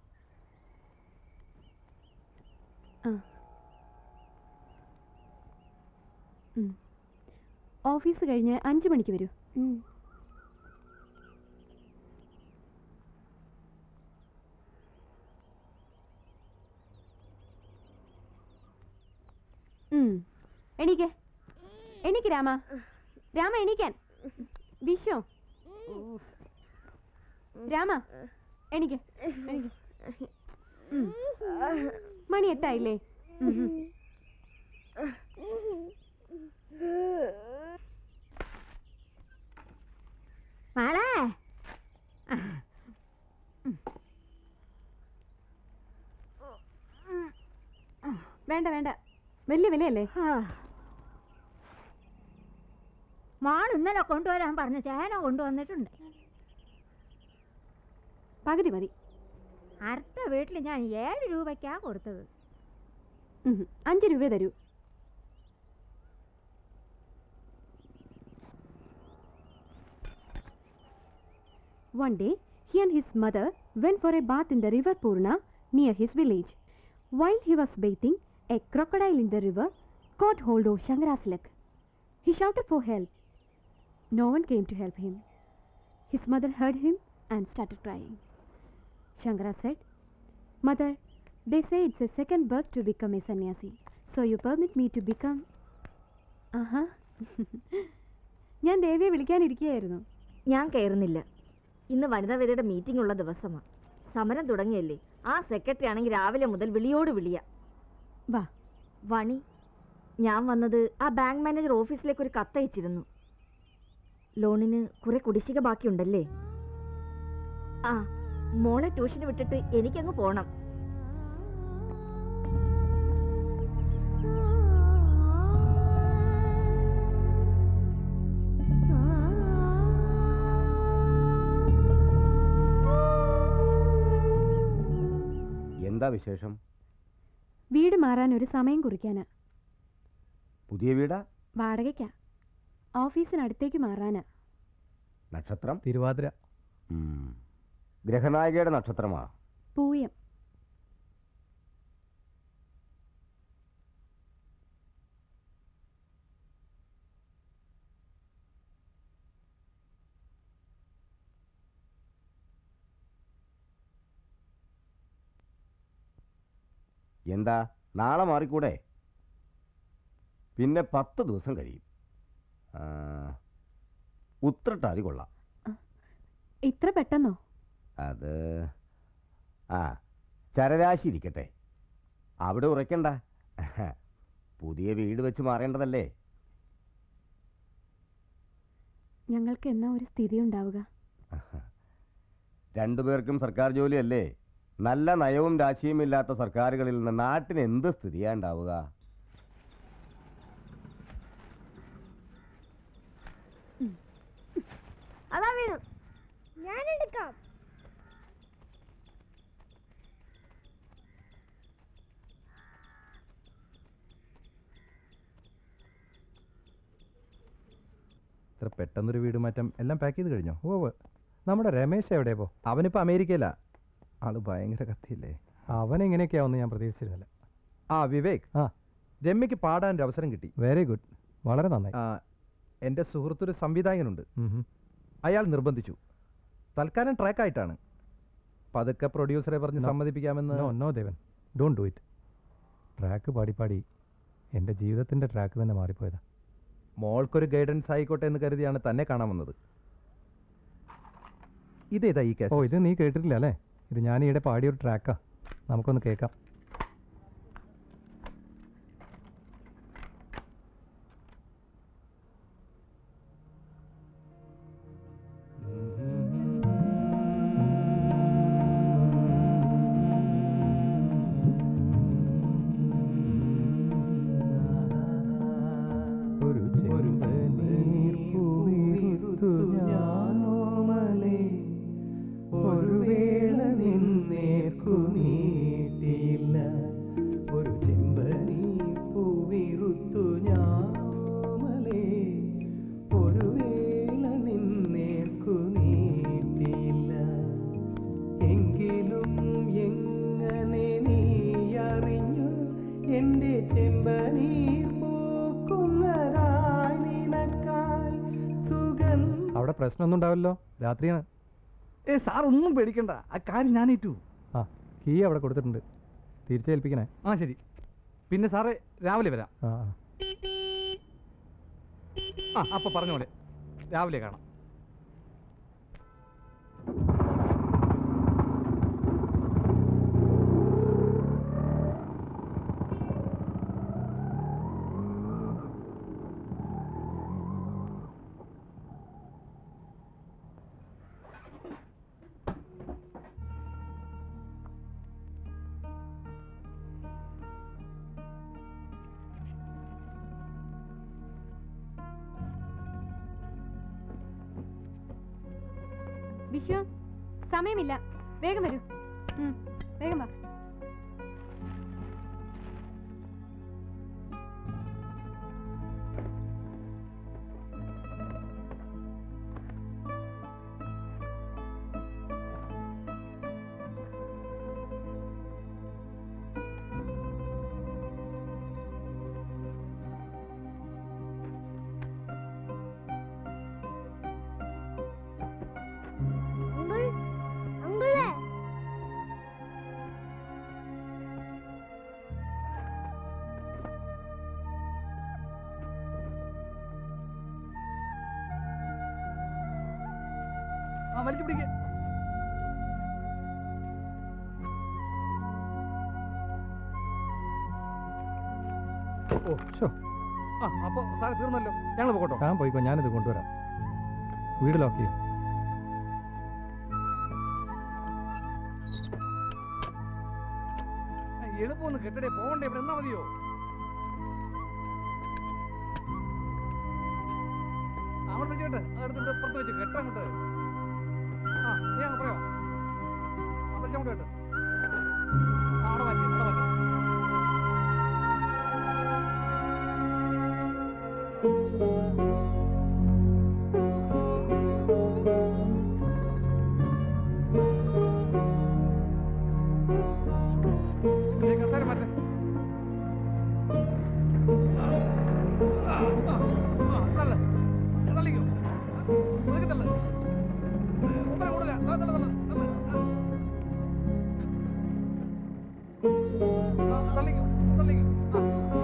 ആ ഉം. ഓഫീസ് കഴിഞ്ഞ് അഞ്ച് മണിക്ക് വരൂ എണീക്ക് എണീക്ക് രാമ രാമ എണീക്കാൻ വിശ്വ രാമ എണീക്ക് എണീക്ക് ഉം. മണി എട്ടായില്ലേ ഉം, ഉം. മോളെ വേണ്ട വേണ്ട വലിയ വിലയല്ലേ മോൾ ഇന്നലെ കൊണ്ടുവരാൻ പറഞ്ഞ ചേന കൊണ്ടുവന്നിട്ടുണ്ട് പകുതി മതി അടുത്ത വീട്ടിൽ ഞാൻ ഏഴ് രൂപയ്ക്കാ കൊടുത്തത് ഉം, അഞ്ച് രൂപ തരൂ One day, he and his mother went for a bath in the river Purna near his village. While he was bathing, a crocodile in the river caught hold of Shankara's leg. He shouted for help. No one came to help him. His mother heard him and started crying. Shankara said, Mother, they say it's a second birth to become a sannyasi. So you permit me to become. ആഹാ ഞാൻ ദേവിയെ വിളിക്കാനിരിക്കുകയായിരുന്നു ഞാൻ കയറുന്നില്ല ഇന്ന് വനിതാവേദിയുടെ meeting ഉള്ള ദിവസമാണ് സമരം തുടങ്ങിയല്ലേ ആ secretary ആണെങ്കിൽ രാവിലെ മുതൽ വിളിയോട് വിളിയാ വാ വണി ഞാൻ വന്നത് ആ ബാങ്ക് മാനേജർ ഓഫീസിലേക്ക് ഒരു കത്തയച്ചിരുന്നു ലോണിന് കുറെ കുടിശ്ശിക ബാക്കിയുണ്ടല്ലേ ആ മോളെ ട്യൂഷന് വിട്ടിട്ട് എനിക്കങ്ങ് പോണം എന്താ വിശേഷം വീട് മാറാൻ ഒരു സമയം കുറിക്കാനാ പുതിയ വീടാ വാടകയ്ക്കാ ഓഫീസിനടുത്തേക്ക് മാറാനാ നക്ഷത്രം തിരുവാതിര ഉം. ഗ്രഹനായികയുടെ നക്ഷത്രമാ പൂയം എന്താ നാളെ മാറിക്കൂടെ പിന്നെ പത്ത് ദിവസം കഴിയും ആ, ഉത്രട്ടാതി കൊള്ളാം ഇത്ര പെട്ടെന്നോ അത് ആ ചരരാശി ഇരിക്കട്ടെ അവിടെ ഉറയ്ക്കണ്ട പുതിയ വീട് വെച്ച് മാറേണ്ടതല്ലേ ഞങ്ങൾക്ക് എന്നാ ഒരു സ്ഥിതി ഉണ്ടാവുക രണ്ടുപേർക്കും സർക്കാർ ജോലിയല്ലേ നല്ല നയവും രാശിയും ഇല്ലാത്ത സർക്കാരുകളിൽ നിന്ന് നാട്ടിന് എന്ത് സ്ഥിതിയാ ഉണ്ടാവുക അതാ വീണു ഞാൻ എടുക്കാം ഇത്ര പെട്ടെന്നൊരു വീട് മാറ്റം എല്ലാം പാക്ക് ചെയ്ത് കഴിഞ്ഞോ ഓ നമ്മുടെ രമേശ് എവിടെയാ പോ അവനിപ്പോൾ അമേരിക്കയിലാ ആള് ഭയങ്കര കത്തിയില്ലേ അവൻ എങ്ങനെയൊക്കെയാവുമെന്ന് ഞാൻ പ്രതീക്ഷിച്ചിരുന്നില്ല ആ വിവേക് ആ രമ്യക്ക് പാടാൻ ഒരു അവസരം കിട്ടി വെരി ഗുഡ് വളരെ നന്നായി ആ, എൻ്റെ സുഹൃത്തൊരു സംവിധായകനുണ്ട് ഉം ഹും. അയാൾ നിർബന്ധിച്ചു തൽക്കാലം ട്രാക്കായിട്ടാണ് പതുക്കെ പ്രൊഡ്യൂസറെ പറഞ്ഞ് No. സമ്മതിപ്പിക്കാമെന്ന് no no Devan don't do it track പാടി പാടി എൻ്റെ ജീവിതത്തിൻ്റെ ട്രാക്ക് തന്നെ മാറിപ്പോയതാ മോൾക്കൊരു ഗൈഡൻസ് ആയിക്കോട്ടെ എന്ന് കരുതിയാണ് തന്നെ കാണാൻ വന്നത് ഇതേതാ ഈ ഓ കേസ് ഇത് നീ കേട്ടിട്ടില്ല അല്ലേ ഇത് ഞാൻ ഈയിടെ പാടിയൊരു ട്രാക്കാ നമുക്കൊന്ന് കേൾക്കാം ഒരു ഒരു വേള നിന്നേർക്കു നീട്ടിയില്ല ഒരു ചെമ്പനീ പൂവിറുത്തു ഞാമലേ ഒരു വേള നിന്നേർക്കു നീട്ടിയില്ല എങ്കിലും എങ്ങനെ നീ അറിഞ്ഞു എന്റെ ചെമ്പനീർ പൂക്കുന്നതായി നിനക്കായി സുഗന്ധ അവിടെ പ്രശ്നമൊന്നും ഉണ്ടാവില്ലല്ലോ രാത്രിയാണ് ഏ സാർ ഒന്നും പേടിക്കണ്ട ആ കാര്യം ഞാനേറ്റു ആ കീ അവിടെ കൊടുത്തിട്ടുണ്ട് തിരിച്ചേൽപ്പിക്കണേ ആ ശരി പിന്നെ സാറേ രാവിലെ വരാം ആ ആ ആ അപ്പൊ പറഞ്ഞ പോലെ രാവിലെ കാണാം വിശ്വ സമയമില്ല വേഗം വരൂ ഉം, വേഗം വാ അങ്കിൾ അങ്കിളേ ആ വലിച്ചു പിടിക്ക ഓ ഷോ ആ അപ്പൊ സാറേ തീർന്നല്ലോ ഞങ്ങൾ പോകട്ടോ താൻ പോയിക്കോ ഞാനിത് കൊണ്ടുവരാം വീട് ലോക്ക് ചെയ്യും എളുപ്പമൊന്ന് കെട്ടടേ പോകണ്ടേ ഇവിടെ എന്നാ മതിയോ അവിടെ വെച്ചിട്ട് അതെടുത്ത് ഇവിടെ പുറത്ത് വെച്ച് കെട്ടാൻ അങ്ങോട്ട് ആ നീ അങ്ങ് പറയോ ആ വലിച്ചങ്ങോട്ട് കേട്ട് ആ അവിടെ മാറ്റി അവിടെ മാറ്റി നീ കസേര മാറ്റ്. ആ, ആ, ആ, തള്ള്. തള്ളിക്കോ. ഒതുക്കി തള്ള്. മൂപ്പരെ കൂടുതലാ. ആ, തള്ള്, തള്ള്, തള്ള്. ആ. ആ, തള്ളിക്കോ, തള്ളിക്കോ. ആ.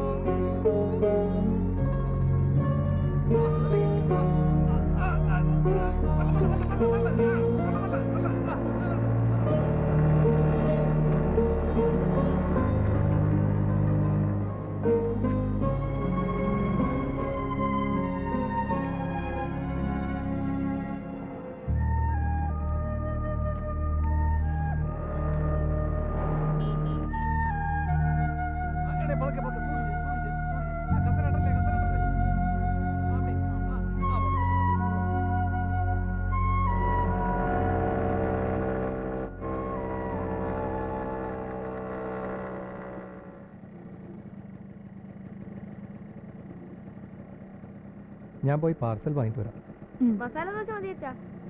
ആ, തള്ളിക്കോ. ആ, ആ, ആ, ആ. തള്ള്, തള്ള്, തള്ള്, തള്ള്, തള്ള്. ആ, തള്ള്, തള്ള്, തള്ള്. ആ, തള്ള്. ആ, എടേ, പതുക്കെ, പതുക്കെ. സൂക്ഷിച്ച്, സൂക്ഷിച്ച്, സൂക്ഷിച്ച്. ആ, കസേര ഇടല്ലേ, കസേര ഇടല്ലേ. ആ, അവിടെ. ആ, ആ, ആ, പോട്ടെ. ഞാൻ പോയി പാർസൽ വാങ്ങിട്ട് വരാം മസാല ദോശ മതി അച്ഛാ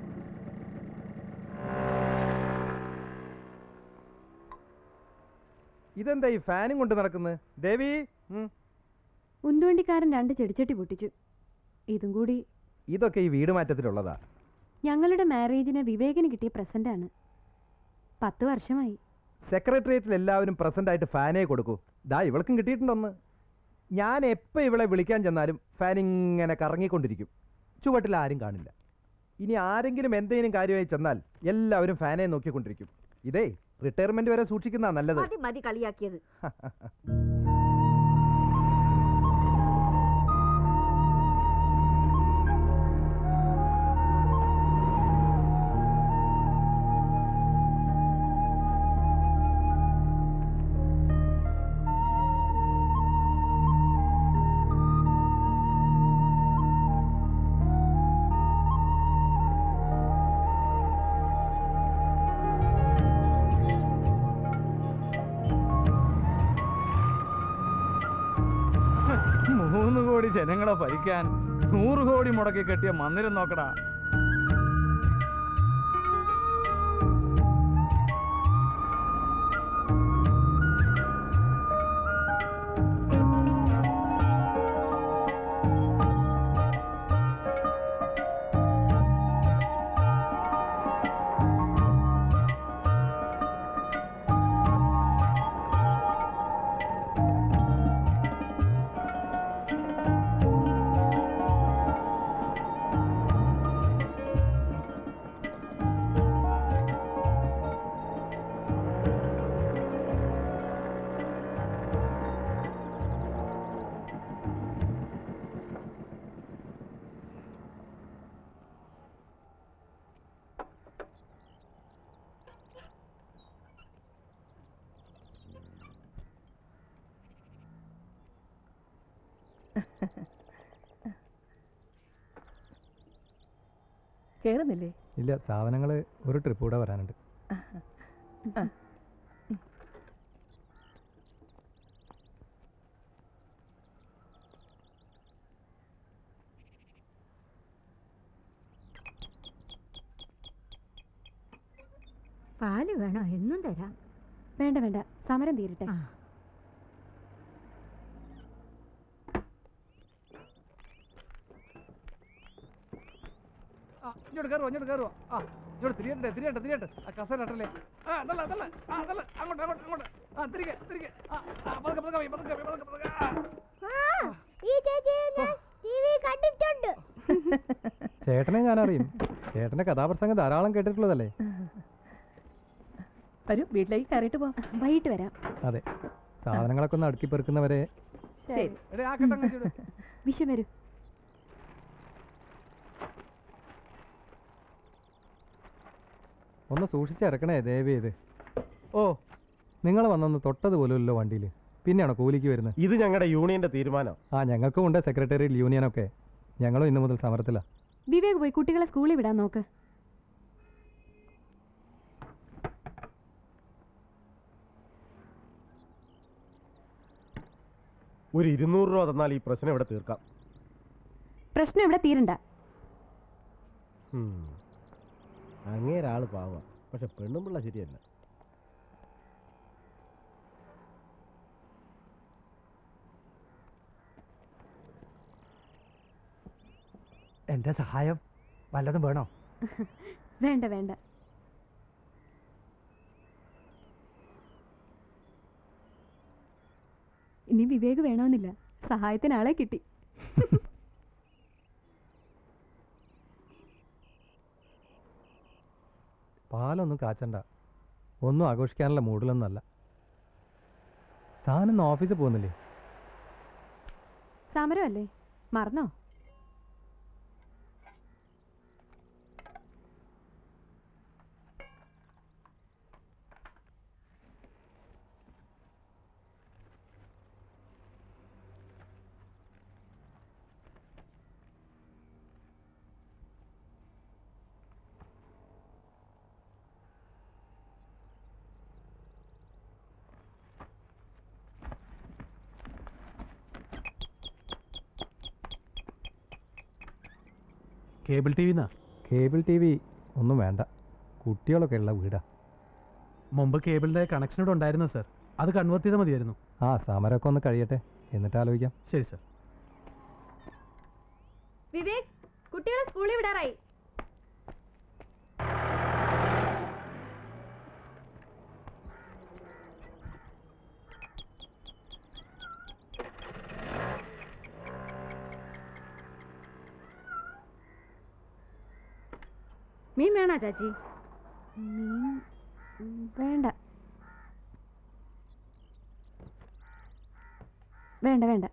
ഇതെന്താ ഈ ഫാനും കൊണ്ട് നടക്കുന്നത് ദേവി ഉം. ഉന്തുവണ്ടിക്കാരൻ രണ്ട് ചെടിച്ചട്ടി പൊട്ടിച്ചു ഇതും കൂടി ഇതൊക്കെ ഈ വീട് മാറ്റത്തിലുള്ളതാ ഞങ്ങളുടെ മാരേജിന് വിവേകിന് കിട്ടിയ പ്രസന്റാണ് പത്ത് വർഷമായി സെക്രട്ടേറിയറ്റിൽ എല്ലാവരും പ്രസന്റ് ആയിട്ട് ഫാനേ കൊടുക്കൂ ദാ ഇവൾക്കും കിട്ടിയിട്ടുണ്ടോന്ന് ഞാൻ എപ്പോൾ ഇവളെ വിളിക്കാൻ ചെന്നാലും ഫാൻ ഇങ്ങനെ കറങ്ങിക്കൊണ്ടിരിക്കും ചുവട്ടിൽ ആരും കാണില്ല ഇനി ആരെങ്കിലും എന്തെങ്കിലും കാര്യമായി ചെന്നാൽ എല്ലാവരും ഫാനെ നോക്കിക്കൊണ്ടിരിക്കും ഇതേ റിട്ടയർമെന്റ് വരെ സൂക്ഷിക്കുന്ന നല്ലത് മതി മതി കളിയാക്കിയത് മൂന്ന് കോടി ജനങ്ങളെ ഭരിക്കാൻ നൂറ് കോടി മുടക്കി കെട്ടിയ മന്ദിരം നോക്കടാ കേറുന്നില്ലേ ഇല്ല സാധനങ്ങൾ ഒരു ട്രിപ്പ് കൂടെ വരാനുണ്ട് ആ. പാല് വേണോ എന്നും തരാം വേണ്ട വേണ്ട സമരം തീരട്ടെ ആ ഇങ്ങോട്ട് കയറുവാ ഇങ്ങോട്ട് കയറുവാ ആ ഇങ്ങോട്ട് തിരിയണ്ടേ തിരിയട്ടെ തിരിയട്ടെ ആ കസേര ഇട്ടല്ലേ ആ അതല്ല അതല്ല ആ അതല്ല അങ്ങോട്ട് അങ്ങോട്ട് അങ്ങോട്ട് ആ തിരികെ തിരികെ ആ ആ പതുക്കെ പതുക്കെ പോയി, പതുക്കെ പോയി, പതുക്കെ പതുക്കെ ആ. ഈ ചേച്ചി ടി വി കണ്ടിട്ടുണ്ട് ചേട്ടനെ ഞാൻ അറിയും ചേട്ടന്റെ കഥാപ്രസംഗം ധാരാളം കേട്ടിട്ടുള്ളതല്ലേ വരൂ വീട്ടിലേക്ക് കയറിയിട്ട് പോ വൈകിട്ട് വരാം അതെ സാധനങ്ങളൊക്കെ ഒന്ന് അടുക്കി പെറുക്കുന്നവരെ ശരി എടേ ആ കെട്ടങ്ങ് ചൂട് വിഷു വരൂ ഒന്ന് സൂക്ഷിച്ചിറക്കണേ ദയവ് ചെയ്ത് ഓ നിങ്ങൾ വന്നൊന്ന് തൊട്ടത് പോലുമല്ലോ വണ്ടിയിൽ പിന്നെയാണോ കൂലിക്ക് വരുന്നത് ഇത് ഞങ്ങളുടെ യൂണിയന്റെ തീരുമാനം ആ ഞങ്ങൾക്കും ഉണ്ട് സെക്രട്ടേറിയറ്റ് യൂണിയനൊക്കെ ഞങ്ങളും ഇന്നു മുതൽ സമരത്തിലാണ് വിവേക് പോയി കുട്ടികളെ സ്കൂളിൽ വിടാൻ നോക്ക് ഒരു ഇരുന്നൂറ് രൂപ തന്നാൽ ഈ പ്രശ്നം ഇവിടെ തീർക്കാം പ്രശ്നം ഇവിടെ തീരണ്ട ഉം. അങ്ങേരാള് പാവ പക്ഷെ പെണ്ണും പിള്ള ശരിയല്ല എന്റെ സഹായം വല്ലതും വേണോ വേണ്ട വേണ്ട ഇനി വിവേക് വേണമെന്നില്ല സഹായത്തിന് ആളെ കിട്ടി പാലൊന്നും കാച്ചണ്ട ഒന്നും ആഘോഷിക്കാനുള്ള മൂഡിലൊന്നുമല്ല താനിന്ന് ഓഫീസിൽ പോകുന്നില്ലേ സമരമല്ലേ മറന്നോ കേബിൾ ടി വിന്നാ കേബിൾ ടി വി ഒന്നും വേണ്ട കുട്ടികളൊക്കെ ഉള്ള വീടാ മുമ്പ് കേബിളിന്റെ കണക്ഷൻ ഇവിടെ ഉണ്ടായിരുന്നു സർ അത് കൺവേർട്ട് ചെയ്താൽ മതിയായിരുന്നു ആ സമരമൊക്കെ ഒന്ന് കഴിയട്ടെ എന്നിട്ട് ആലോചിക്കാം ശരി സർ വിവേക് കുട്ടികളെ സ്കൂളിൽ വിടാറായി മീൻ വേണോ ചാച്ചി മീൻ ഉം, വേണ്ട വേണ്ട വേണ്ട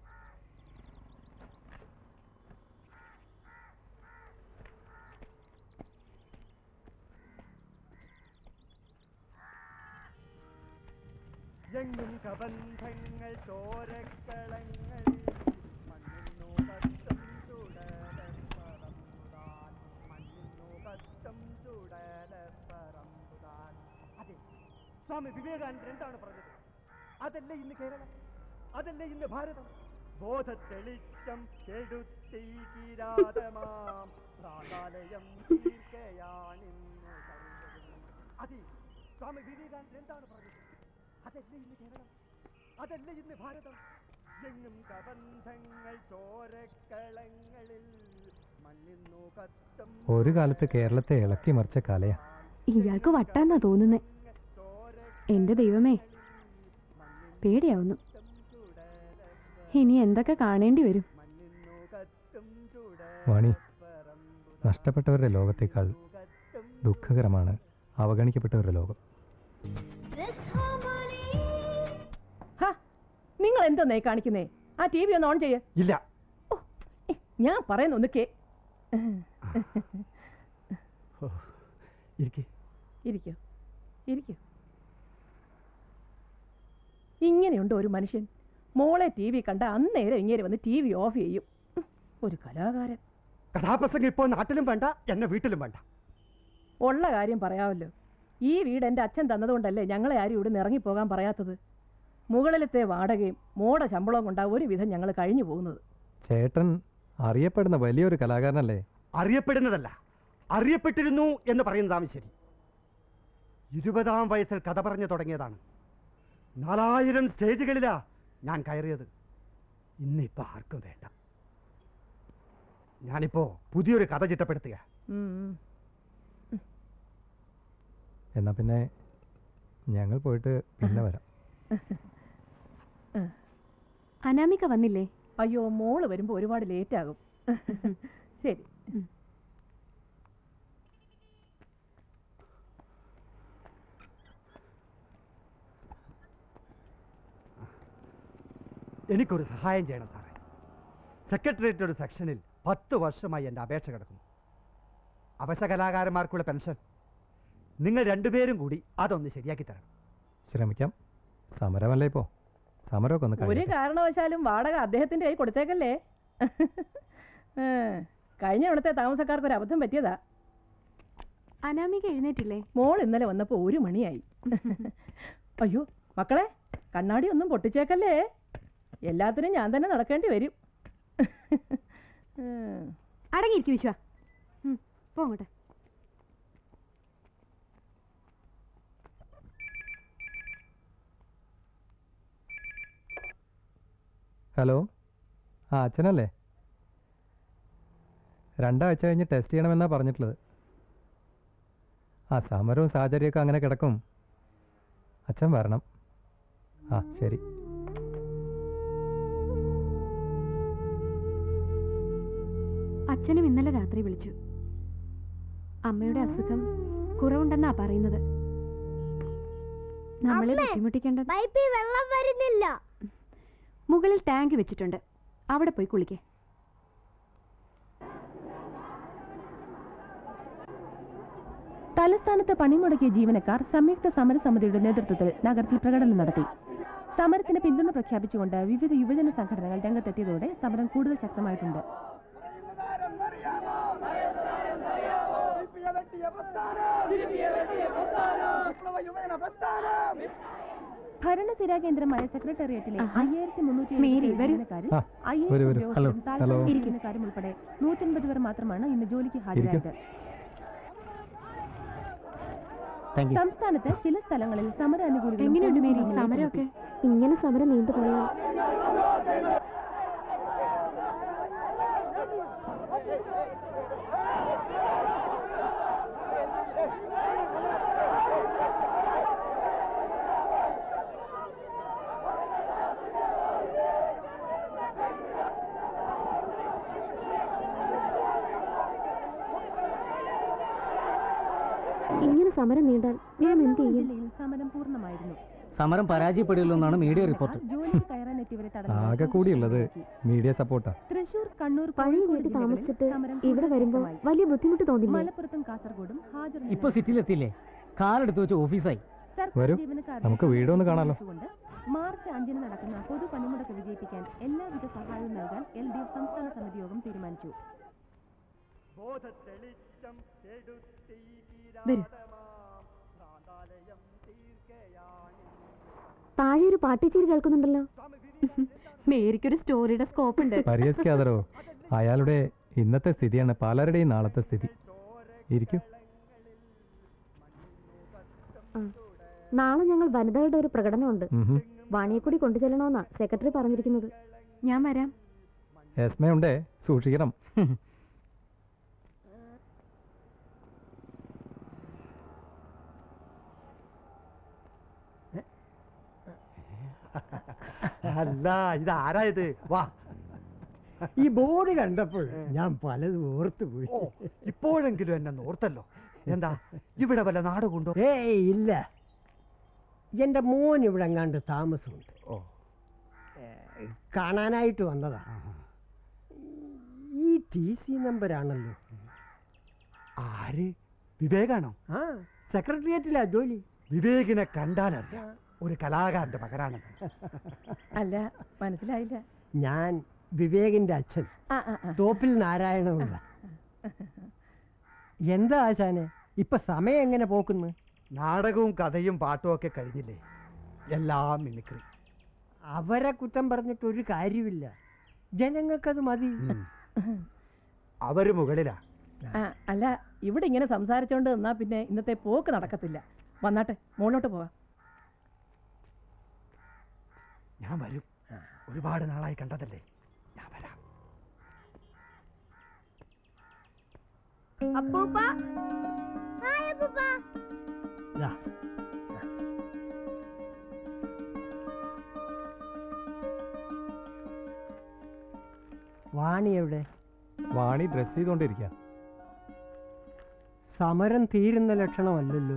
എങ്ങും കബന്ധങ്ങൾ ചോരക്കളങ്ങൾ മണ്ണിന്നു കത്തം ചുടലപ്പറമ്പുതാൻ മണ്ണിന്നു കത്തം ചുടലപ്പറമ്പുതാൻ അതെ സ്വാമി വിവേകാനന്ദൻ എന്താണ് പറഞ്ഞത് അതല്ലേ ഇന്ന് കേരളം അതല്ലേ ഇന്ന് ഭാരതം ബോധത്തെളിച്ചം കെടുത്തി കിരാതമാം പ്രാകാലയം തീർക്കയാണിന്ന് സർവ്വതും. അതെ സ്വാമി വിവേകാനന്ദൻ എന്താണ് പറഞ്ഞത് അതല്ലേ ഇന്ന് കേരളം അതല്ലേ ഇന്ന് ഭാരതം എങ്ങും കബന്ധങ്ങൾ ചോരക്കളങ്ങളിൽ മണ്ണിന്നു കത്തം ഒരു കാലത്ത് കേരളത്തെ ഇളക്കി മറിച്ച കലയാ ഇയാൾക്ക് വട്ടാന്നാ തോന്നുന്നേ എന്റെ ദൈവമേ പേടിയാവുന്നു ഇനി എന്തൊക്കെ കാണേണ്ടി വരും വാണി നഷ്ടപ്പെട്ടവരുടെ ലോകത്തേക്കാൾ ദുഃഖകരമാണ് അവഗണിക്കപ്പെട്ടവരുടെ ലോകം നിങ്ങൾ എന്തോന്നേ കാണിക്കുന്നേ ആ ടി വി ഒന്ന് ഓൺ ചെയ്യേ ഇല്ല ഞാൻ പറയുന്ന ഒന്ന് കേ ഇരിക്കേ ഇരിക്കോ ഇരിക്കോ ഇങ്ങനെയുണ്ട് ഒരു മനുഷ്യൻ മോളെ ടി വി കണ്ട അന്നേരം ഇങ്ങനെ വന്ന് ടി വി ഓഫ് ചെയ്യും ഉം, ഒരു കലാകാരൻ കഥാപ്രസംഗം ഇപ്പോൾ നാട്ടിലും വേണ്ട എന്നെ വീട്ടിലും വേണ്ട ഉള്ള കാര്യം പറയാമല്ലോ ഈ വീട് എൻ്റെ അച്ഛൻ തന്നതുകൊണ്ടല്ലേ ഞങ്ങളെ ആരും ഇവിടെ നിന്ന് ഇറങ്ങിപ്പോകാൻ പറയാത്തത് മുകളിലത്തെ വാടകയും മോടെ ശമ്പളവും കൊണ്ടാ ഒരു വിധം ഞങ്ങൾ കഴിഞ്ഞു പോകുന്നത് ചേട്ടൻ അറിയപ്പെടുന്ന വലിയൊരു കലാകാരനല്ലേ അറിയപ്പെടുന്നതല്ല അറിയപ്പെട്ടിരുന്നു എന്ന് പറയുന്നതാണ് ശരി ഇരുപതാം വയസ്സിൽ കഥ പറഞ്ഞു തുടങ്ങിയതാണ് നാലായിരം സ്റ്റേജുകളിലാ ഞാൻ കയറിയത് ഇന്നിപ്പോ ആർക്കും വേണ്ട ഞാനിപ്പോ പുതിയൊരു കഥ ചിട്ടപ്പെടുത്തുക ഉം. എന്നാ പിന്നെ ഞങ്ങൾ പോയിട്ട് പിന്നെ വരാം അനാമിക വന്നില്ലേ അയ്യോ മോള് വരുമ്പോൾ ഒരുപാട് ലേറ്റ് ആകും ശരി എനിക്കൊരു സഹായം ചെയ്യണം സാറേ സെക്രട്ടേറിയറ്റ് ഒരു സെക്ഷനിൽ പത്ത് വർഷമായി എൻ്റെ അപേക്ഷ കിടക്കുന്നു അവശ കലാകാരന്മാർക്കുള്ള പെൻഷൻ നിങ്ങൾ രണ്ടുപേരും കൂടി അതൊന്ന് ശരിയാക്കി തരണം ശ്രമിക്കാം സമരമല്ലേ ഇപ്പോ സമരമൊക്കെ ഒന്ന് ഒരു കഴിയട്ടെ കാരണവശാലും വാടക അദ്ദേഹത്തിന്റെ കൈ കൊടുത്തേക്കല്ലേ ഏ, കഴിഞ്ഞ ഇവിടുത്തെ താമസക്കാർക്ക് ഒരു അബദ്ധം പറ്റിയതാ അനാമിക എഴുന്നേറ്റില്ലേ മോൾ ഇന്നലെ വന്നപ്പോ ഒരു മണിയായി അയ്യോ മക്കളെ കണ്ണാടി ഒന്നും പൊട്ടിച്ചേക്കല്ലേ എല്ലാത്തിനും ഞാൻ തന്നെ നടക്കേണ്ടി വരും ഉം. അടങ്ങിയിരിക്കും വിശ്വ പോങ്ങട്ടെ ഹലോ ആ അച്ഛനല്ലേ രണ്ടാഴ്ച കഴിഞ്ഞ് ടെസ്റ്റ് ചെയ്യണമെന്നാ പറഞ്ഞിട്ടുള്ളത് ആ സമരവും സാഹചര്യമൊക്കെ അങ്ങനെ കിടക്കും അച്ഛൻ വരണം ആ ശരി അച്ഛനും ഇന്നലെ രാത്രി വിളിച്ചു അമ്മയുടെ അസുഖം കുറവുണ്ടെന്നാ പറയുന്നത് നമ്മളെ അമ്മേ, ബുദ്ധിമുട്ടിക്കേണ്ട പൈപ്പിൽ വെള്ളം വരുന്നില്ല മുകളിൽ ടാങ്ക് വെച്ചിട്ടുണ്ട് അവിടെ പോയി കുളിക്കേ തലസ്ഥാനത്ത് പണിമുടക്കിയ ജീവനക്കാർ സംയുക്ത സമരസമിതിയുടെ നേതൃത്വത്തിൽ നഗരത്തിൽ പ്രകടനം നടത്തി സമരത്തിന് പിന്തുണ പ്രഖ്യാപിച്ചുകൊണ്ട് വിവിധ യുവജന സംഘടനകൾ രംഗത്തെത്തിയതോടെ സമരം കൂടുതൽ ശക്തമായിട്ടുണ്ട് ഭരണസിരാ കേന്ദ്രമായ സെക്രട്ടേറിയറ്റിലെ അയ്യായിരത്തി മുന്നൂറ്റി മേരി, വരൂ. ജീവനക്കാരും ആ, ഐ വരൂ, വരൂ. Hello, hello. ജീവനക്കാരും ഉൾപ്പെടെ നൂറ്റൻപത് പേർ മാത്രമാണ് ഇന്ന് ജോലിക്ക് ഹാജരായത് താങ്ക് യു സംസ്ഥാനത്ത് ചില സ്ഥലങ്ങളിൽ സമര അനുകൂലികളും എങ്ങനെയുണ്ട് മേരി പോലീസും തമ്മിൽ സമരമൊക്കെ ഇങ്ങനെ സമരം നീണ്ടുപോയാൽ ഇങ്ങനെ സമരം നീണ്ടാൽ നാം എന്ത് ചെയ്യും ജില്ലയിൽ സമരം പൂർണ്ണമായിരുന്നു സമരം പരാജയപ്പെടില്ല എന്നാണ് മീഡിയ റിപ്പോർട്ട് ജോലിക്ക് കയറാൻ എത്തിയവരെ തടഞ്ഞ് ആകെ കൂടിയുള്ളത് മീഡിയ സപ്പോർട്ടാ തൃശൂർ കണ്ണൂർ പഴയ കോഴിക്കോട് വീട്ടിൽ ജില്ലകളിൽ താമസിച്ചിട്ട് സമരം ഇവിടെ കൂടുതൽ വരുമ്പോ ശക്തമായി. വലിയ ബുദ്ധിമുട്ട് തോന്നില്ലേ മലപ്പുറത്തും കാസർഗോഡും ഹാജർ ഇപ്പൊ സിറ്റിയിലെത്തിയില്ലേ കാറെടുത്ത് വെച്ച് ഓഫീസായി സർക്കാർ വരൂ. ജീവനക്കാരെ നമുക്ക് വീടൊന്ന് കാണാലോ. കൊണ്ട് മാർച്ച് അഞ്ചിന് നടക്കുന്ന പൊതു പണിമുടക്ക് വിജയിപ്പിക്കാൻ എല്ലാവിധ സഹായവും നൽകാൻ എൽ ഡി എഫ് സംസ്ഥാന സമിതി യോഗം തീരുമാനിച്ചു ബോധത്തെളിച്ചം കെടുത്തി വരൂ. ഭ്രാന്താലയം തീർക്കയാണി താഴെ ഒരു പാട്ടിച്ചേരി കേൾക്കുന്നുണ്ടല്ലോ മേരിക്കൊരു സ്റ്റോറിയുടെ സ്കോപ്പ് ഉണ്ട് പരിഹസിക്കാതരോ അയാളുടെ ഇന്നത്തെ സ്ഥിതിയാണ് പലരുടെയും നാളത്തെ സ്ഥിതി ഇരിക്കൂ ആ. നാളെ ഞങ്ങൾ വനിതകളുടെ ഒരു പ്രകടനമുണ്ട് ഉം വാണിയെ കൂടി കൊണ്ടു ചെല്ലണമെന്നാ സെക്രട്ടറി പറഞ്ഞിരിക്കുന്നത് ഞാൻ വരാം എസ്മയുണ്ടേ സൂക്ഷിക്കണം അല്ല ഇത് ആരായത് വാ ഈ ബോർഡ് കണ്ടപ്പോൾ ഞാൻ പലതും ഓർത്തു പോയി ഓ ഇപ്പോഴെങ്കിലും എന്നെ ഓർത്തല്ലോ എന്താ ഇവിടെ വല്ല നാടുകൊണ്ടോ ഏയ് ഇല്ല എൻ്റെ മോൻ ഇവിടെ എങ്ങാണ്ട് താമസമുണ്ട് ഓ ഏ, കാണാനായിട്ട് വന്നതാ ഈ ടി സി നമ്പരാണല്ലോ ആര് വിവേകാണോ ആ സെക്രട്ടേറിയറ്റിലാ ജോലി വിവേകിനെ കണ്ടാലറിയാം ഒരു കലാകാരന്റെ മകനാണ് അല്ല മനസ്സിലായില്ല ഞാൻ വിവേകിന്റെ അച്ഛൻ ആ ആ ആ. തോപ്പിൽ നാരായണപിള്ള എന്താ ആശാനെ ഇപ്പൊ സമയം എങ്ങനെ പോക്കുന്നു നാടകവും കഥയും പാട്ടും ഒക്കെ കഴിഞ്ഞില്ലേ എല്ലാം മിമിക്രി അവരെ കുറ്റം പറഞ്ഞിട്ട് ഒരു കാര്യമില്ല ജനങ്ങൾക്കത് മതി അവര് മുകളിലാ ആ, അല്ല ഇവിടെ ഇങ്ങനെ സംസാരിച്ചോണ്ട് നിന്നാ പിന്നെ ഇന്നത്തെ പോക്ക് നടക്കത്തില്ല വന്നാട്ടെ മുകളിലോട്ട് പോവാം ഞാൻ വരും ഒരുപാട് നാളായി കണ്ടതല്ലേ ഞാൻ വരാം അപ്പൂപ്പ ഹായ് അപ്പൂപ്പ ദാ, വാണി എവിടെ വാണി ഡ്രസ് ചെയ്തുകൊണ്ടിരിക്കുക സമരം തീരുന്ന ലക്ഷണമല്ലല്ലോ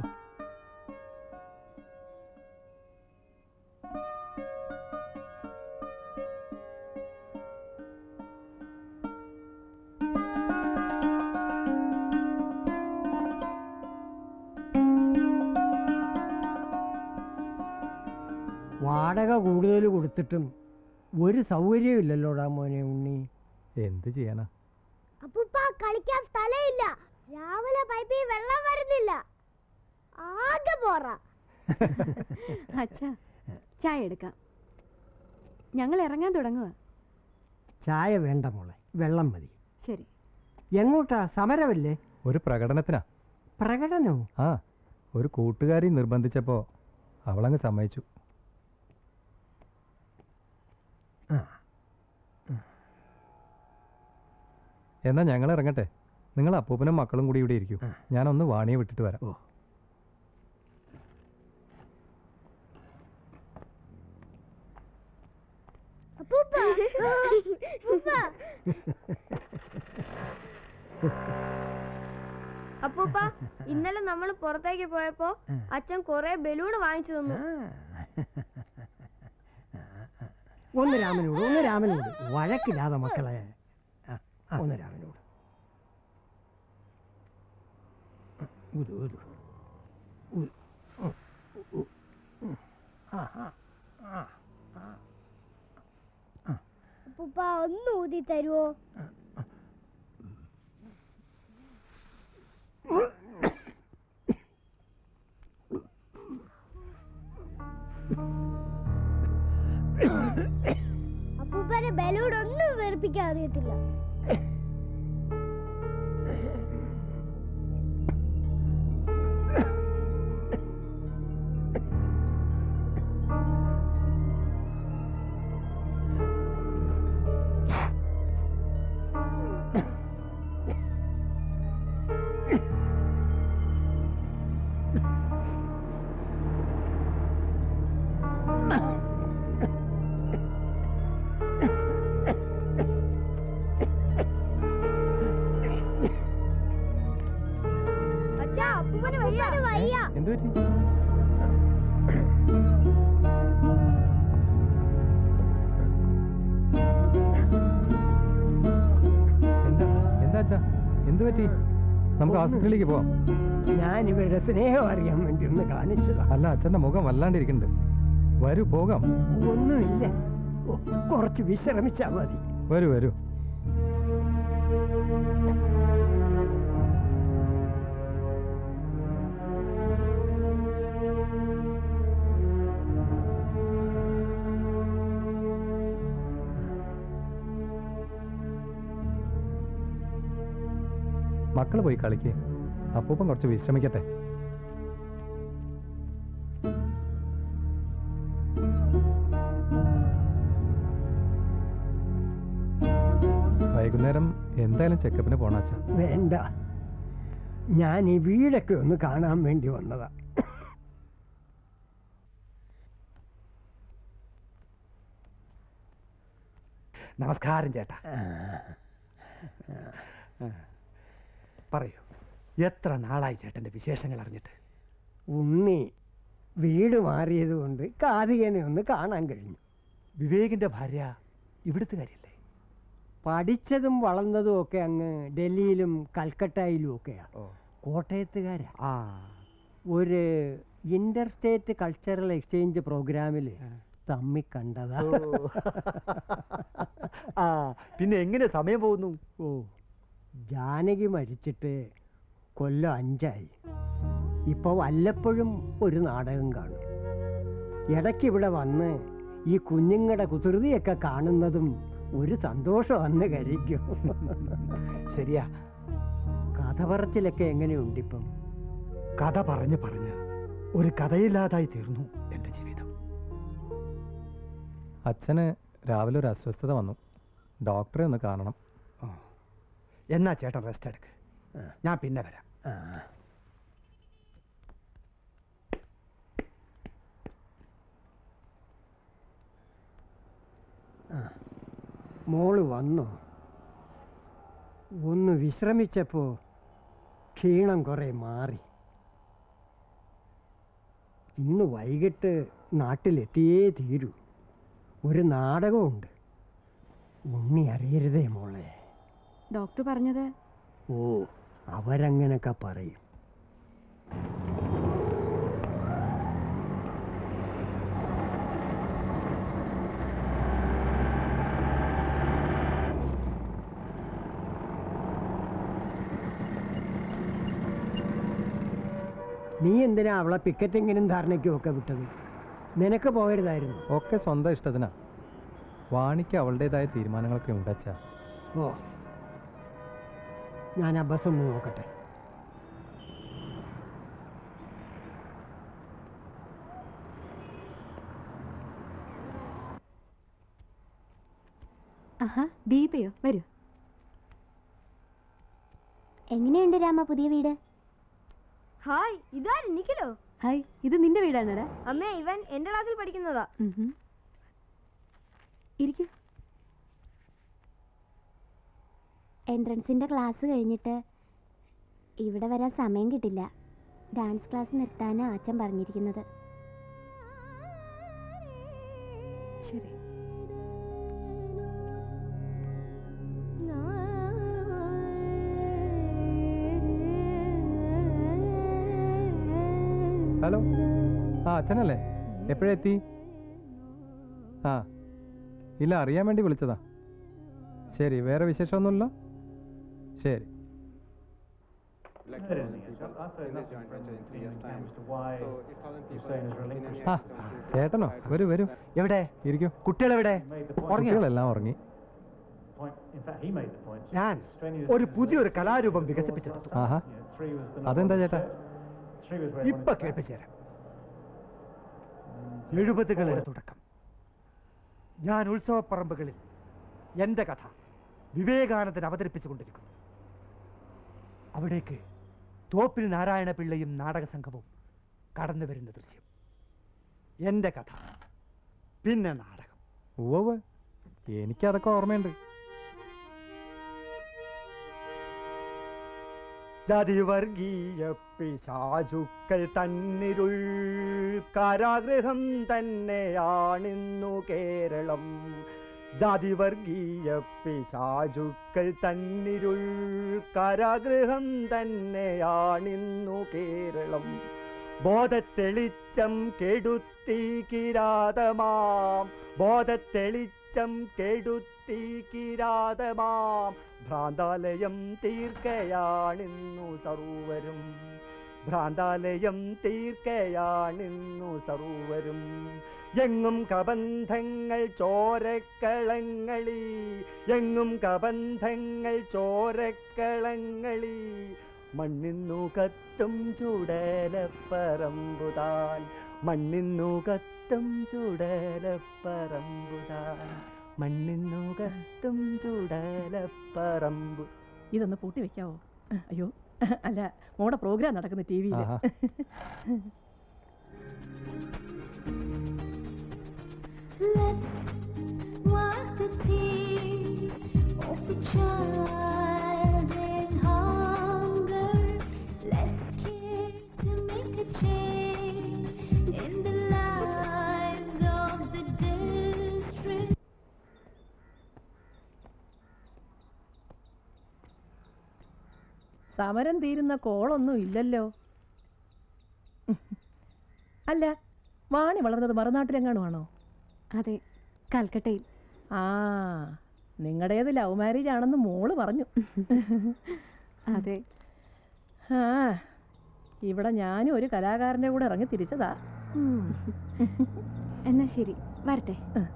വാടക കൂടുതൽ കൊടുത്തിട്ടും ഒരു സൗകര്യവും ഇല്ലല്ലോടാ മോനെ ഉണ്ണി എന്ത് ചെയ്യാനാ അപ്പൂപ്പ കളിക്കാൻ സ്ഥലമില്ല രാവിലെ പൈപ്പിൽ വെള്ളം വരുന്നില്ല ആകെ പോറ അച്ഛാ ചായ എടുക്കാം ഞങ്ങൾ ഇറങ്ങാൻ തുടങ്ങുക ചായ വേണ്ട മോളെ വെള്ളം മതി ശരി എങ്ങോട്ടാ സമരമല്ലേ ഒരു പ്രകടനത്തിനാ പ്രകടനവും ആ ഒരു കൂട്ടുകാരി നിർബന്ധിച്ചപ്പോൾ അവളങ്ങ് സമ്മതിച്ചു ആ. എന്നാ ഞങ്ങൾ ഇറങ്ങട്ടെ നിങ്ങൾ അപ്പൂപ്പനും മക്കളും കൂടി ഇവിടെ ഇരിക്കൂ ഞാനൊന്ന് വാണിയെ വിട്ടിട്ട് വരാം അപ്പൂപ്പ അപ്പൂപ്പ അപ്പൂപ്പ ഇന്നലെ നമ്മൾ പുറത്തേക്ക് പോയപ്പോ അച്ഛൻ കൊറേ ബലൂൺ വാങ്ങിച്ചു തന്നു ഒന്ന് രാമനോട് ഒന്ന് രാമനോട് വഴക്കില്ലാതെ മക്കളെ ആ, ആ, ഒന്ന് രാമനോട് ഊതു, ഊതു. ഊ- ഉം, ഉ- ഉം. ആ, ആ, ആ, ആ. അപ്പൂപ്പ ഒന്ന് ഊതി തരുവോ അപ്പൂപ്പനെ ബലൂൺ ഒന്നും വെറുപ്പിക്കാൻ അറിയത്തില്ല അച്ഛാ അപ്പൂപ്പന് വയ്യ വയ്യ എന്ത് പറ്റി എന്താ എന്താ അച്ഛാ എന്ത് പറ്റി നമുക്ക് ആശുപത്രിയിലേക്ക് പോവാം ഞാൻ ഇവരുടെ സ്നേഹം അറിയാൻ വേണ്ടി ഒന്ന് കാണിച്ചതാ അല്ല അച്ഛന്റെ മുഖം വല്ലാണ്ടിരിക്കുന്നുണ്ട് വരൂ പോകാം ഒന്നുമില്ല ഓ, കുറച്ച് വിശ്രമിച്ചാ മതി വരൂ വരൂ മക്കള് പോയി കളിക്ക് അപ്പൂപ്പൻ കുറച്ച് വിശ്രമിക്കട്ടെ വൈകുന്നേരം എന്തായാലും ചെക്കപ്പിന് പോണ അച്ഛാ വേണ്ട ഞാൻ ഈ വീടൊക്കെ ഒന്ന് കാണാൻ വേണ്ടി വന്നതാ നമസ്കാരം ചേട്ടാ പറയൂ എത്ര നാളായി ചേട്ടന്റെ വിശേഷങ്ങൾ അറിഞ്ഞിട്ട് ഉണ്ണി വീട് മാറിയത് കൊണ്ട് കാതികനെ ഒന്ന് കാണാൻ കഴിഞ്ഞു വിവേകിന്റെ ഭാര്യ ഇവിടുത്തെ കാര്യല്ലേ പഠിച്ചതും വളർന്നതും ഒക്കെ അങ്ങ് ഡൽഹിയിലും കൽക്കട്ടയിലും ഒക്കെയാ കോട്ടയത്തുകാരാ ആ ഒരു ഇന്റർ സ്റ്റേറ്റ് കൾച്ചറൽ എക്സ്ചേഞ്ച് പ്രോഗ്രാമിൽ തമ്മി കണ്ടതാ ഓ. ആ പിന്നെ എങ്ങനെ സമയം പോകുന്നു ഓ ജാനകി മരിച്ചിട്ട് കൊല്ലം അഞ്ചായി ഇപ്പൊ വല്ലപ്പോഴും ഒരു നാടകം കാണും ഇടയ്ക്ക് ഇവിടെ വന്ന് ഈ കുഞ്ഞുങ്ങളുടെ കുസൃതിയൊക്കെ കാണുന്നതും ഒരു സന്തോഷം അന്ന് കരിക്കും ശരിയാ കഥ പറച്ചിലൊക്കെ എങ്ങനെയുണ്ട് ഇപ്പം കഥ പറഞ്ഞ് പറഞ്ഞ് ഒരു കഥയില്ലാതായി തീർന്നു എന്റെ ജീവിതം അച്ഛന് രാവിലെ ഒരു അസ്വസ്ഥത വന്നു ഡോക്ടറെ ഒന്ന് കാണണം എന്നാ ചേട്ടൻ റെസ്റ്റ് എടുക്ക് ഞാൻ പിന്നെ വരാം ആ, മോള് വന്നോ ഒന്ന് വിശ്രമിച്ചപ്പോ ക്ഷീണം കുറെ മാറി ഇന്ന് വൈകിട്ട് നാട്ടിലെത്തിയേ തീരൂ ഒരു നാടകമുണ്ട് ഉണ്ണി അറിയരുതേ മോളെ ഡോക്ടർ പറഞ്ഞത് ഓ അവരങ്ങനൊക്കെ പറയും നീ എന്തിനാ അവളെ പിക്കറ്റിങ്ങിനും ധാരണയ്ക്കും ഒക്കെ വിട്ടത് നിനക്ക് പോകരുതായിരുന്നു ഒക്കെ സ്വന്തം ഇഷ്ടത്തിനാ വാണിക്ക് അവളുടേതായ തീരുമാനങ്ങളൊക്കെ ഉണ്ടച്ചാ ഓ ഞാൻ ആ ബസ് ഒന്ന് നോക്കട്ടെ ആഹാ ദീപയോ വരൂ എങ്ങനെയുണ്ട് രാമ പുതിയ വീട് ഹായ് ഇതാര് നിഖിലോ ഹായ് ഇത് നിന്റെ വീടാണടാ അമ്മേ ഇവൻ എന്റെ ക്ലാസ്സിൽ പഠിക്കുന്നതാ ഇരിക്കൂ എൻട്രൻസിന്റെ ക്ലാസ് കഴിഞ്ഞിട്ട് ഇവിടെ വരാൻ സമയം കിട്ടില്ല ഡാൻസ് ക്ലാസ് നിർത്താനാ അച്ഛൻ പറഞ്ഞിരിക്കുന്നത് ശരി ഹലോ ആ അച്ഛനല്ലേ എപ്പോഴെത്തി ആ ഇല്ല അറിയാൻ വേണ്ടി വിളിച്ചതാ ശരി വേറെ വിശേഷമൊന്നുമില്ലല്ലോ ശരി ആ ചേട്ടനോ വരൂ വരൂ എവിടെ ഇരിക്കൂ കുട്ടികളെവിടെ ഉറങ്ങിയോ? കുട്ടികളെല്ലാം ഉറങ്ങി ഞാൻ ഒരു പുതിയൊരു കലാരൂപം വികസിപ്പിച്ചെടുത്തു ആഹാ അതെന്താ ചേട്ടാ ഇപ്പൊ കേൾപ്പിച്ചുതരാം എഴുപതുകളുടെ തുടക്കം ഞാൻ ഉത്സവപ്പറമ്പുകളിൽ എന്റെ കഥ വിവേകാനന്ദൻ അവതരിപ്പിച്ചുകൊണ്ടിരിക്കുന്നു അവിടേക്ക് തോപ്പിൽ നാരായണ പിള്ളയും നാടക സംഘവും കടന്നു വരുന്ന ദൃശ്യം എന്റെ കഥ പിന്നെ നാടകം ഉവ്വ് എനിക്കതൊക്കെ ഓർമ്മയുണ്ട് ജാതിവർഗീയ പിശാചുക്കൾ തന്നിരുൾ കാരാഗൃഹം തന്നെയാണിന്നു കേരളം ജാതിവർഗീയ പിശാചുക്കൾ തന്നിരുൾ കാരാഗൃഹം തന്നെയാണിന്നു കേരളം ബോധത്തെളിച്ചം കെടുത്തി കിരാതമാം ബോധത്തെളിച്ചം കെടുത്തി കിരാതമാം ഭ്രാന്താലയം തീർക്കയാണിന്നു സർവരും ഭ്രാന്താലയം തീർക്കയാണിന്നു സർവരും എങ്ങും കബന്ധങ്ങൾ ചോരക്കളങ്ങളി എങ്ങും കബന്ധങ്ങൾ ചോരക്കളങ്ങളി മണ്ണിന്നു കത്തും ചുടലപ്പറമ്പുതാൻ മണ്ണിന്നു കത്തും ചുടലപ്പറമ്പുതാൻ മണ്ണിന്നു കത്തും ചുടലപ്പറമ്പു ഇതൊന്ന് പൂട്ടി വെക്കാവോ അയ്യോ അല്ല മോടെ പ്രോഗ്രാം നടക്കുന്ന ടി വിയിൽ ആഹാ. Wipe the tears of the child in hunger. Let's care to make a change in the lives of the district. സമരം തീരുന്ന കോളൊന്നും ഇല്ലല്ലോ അല്ല വാണി വളർന്നത് മറുനാട്ടിലെങ്ങാണോ ആണോ അതെ കൽക്കട്ടയിൽ ആ നിങ്ങളുടേത് ലവ് മാരേജ് ആണെന്ന് മോള് പറഞ്ഞു അതെ ആ ഇവിടെ ഞാനും ഒരു കലാകാരന്റെ കൂടെ ഇറങ്ങി തിരിച്ചതാ എന്നാ ശരി വരട്ടെ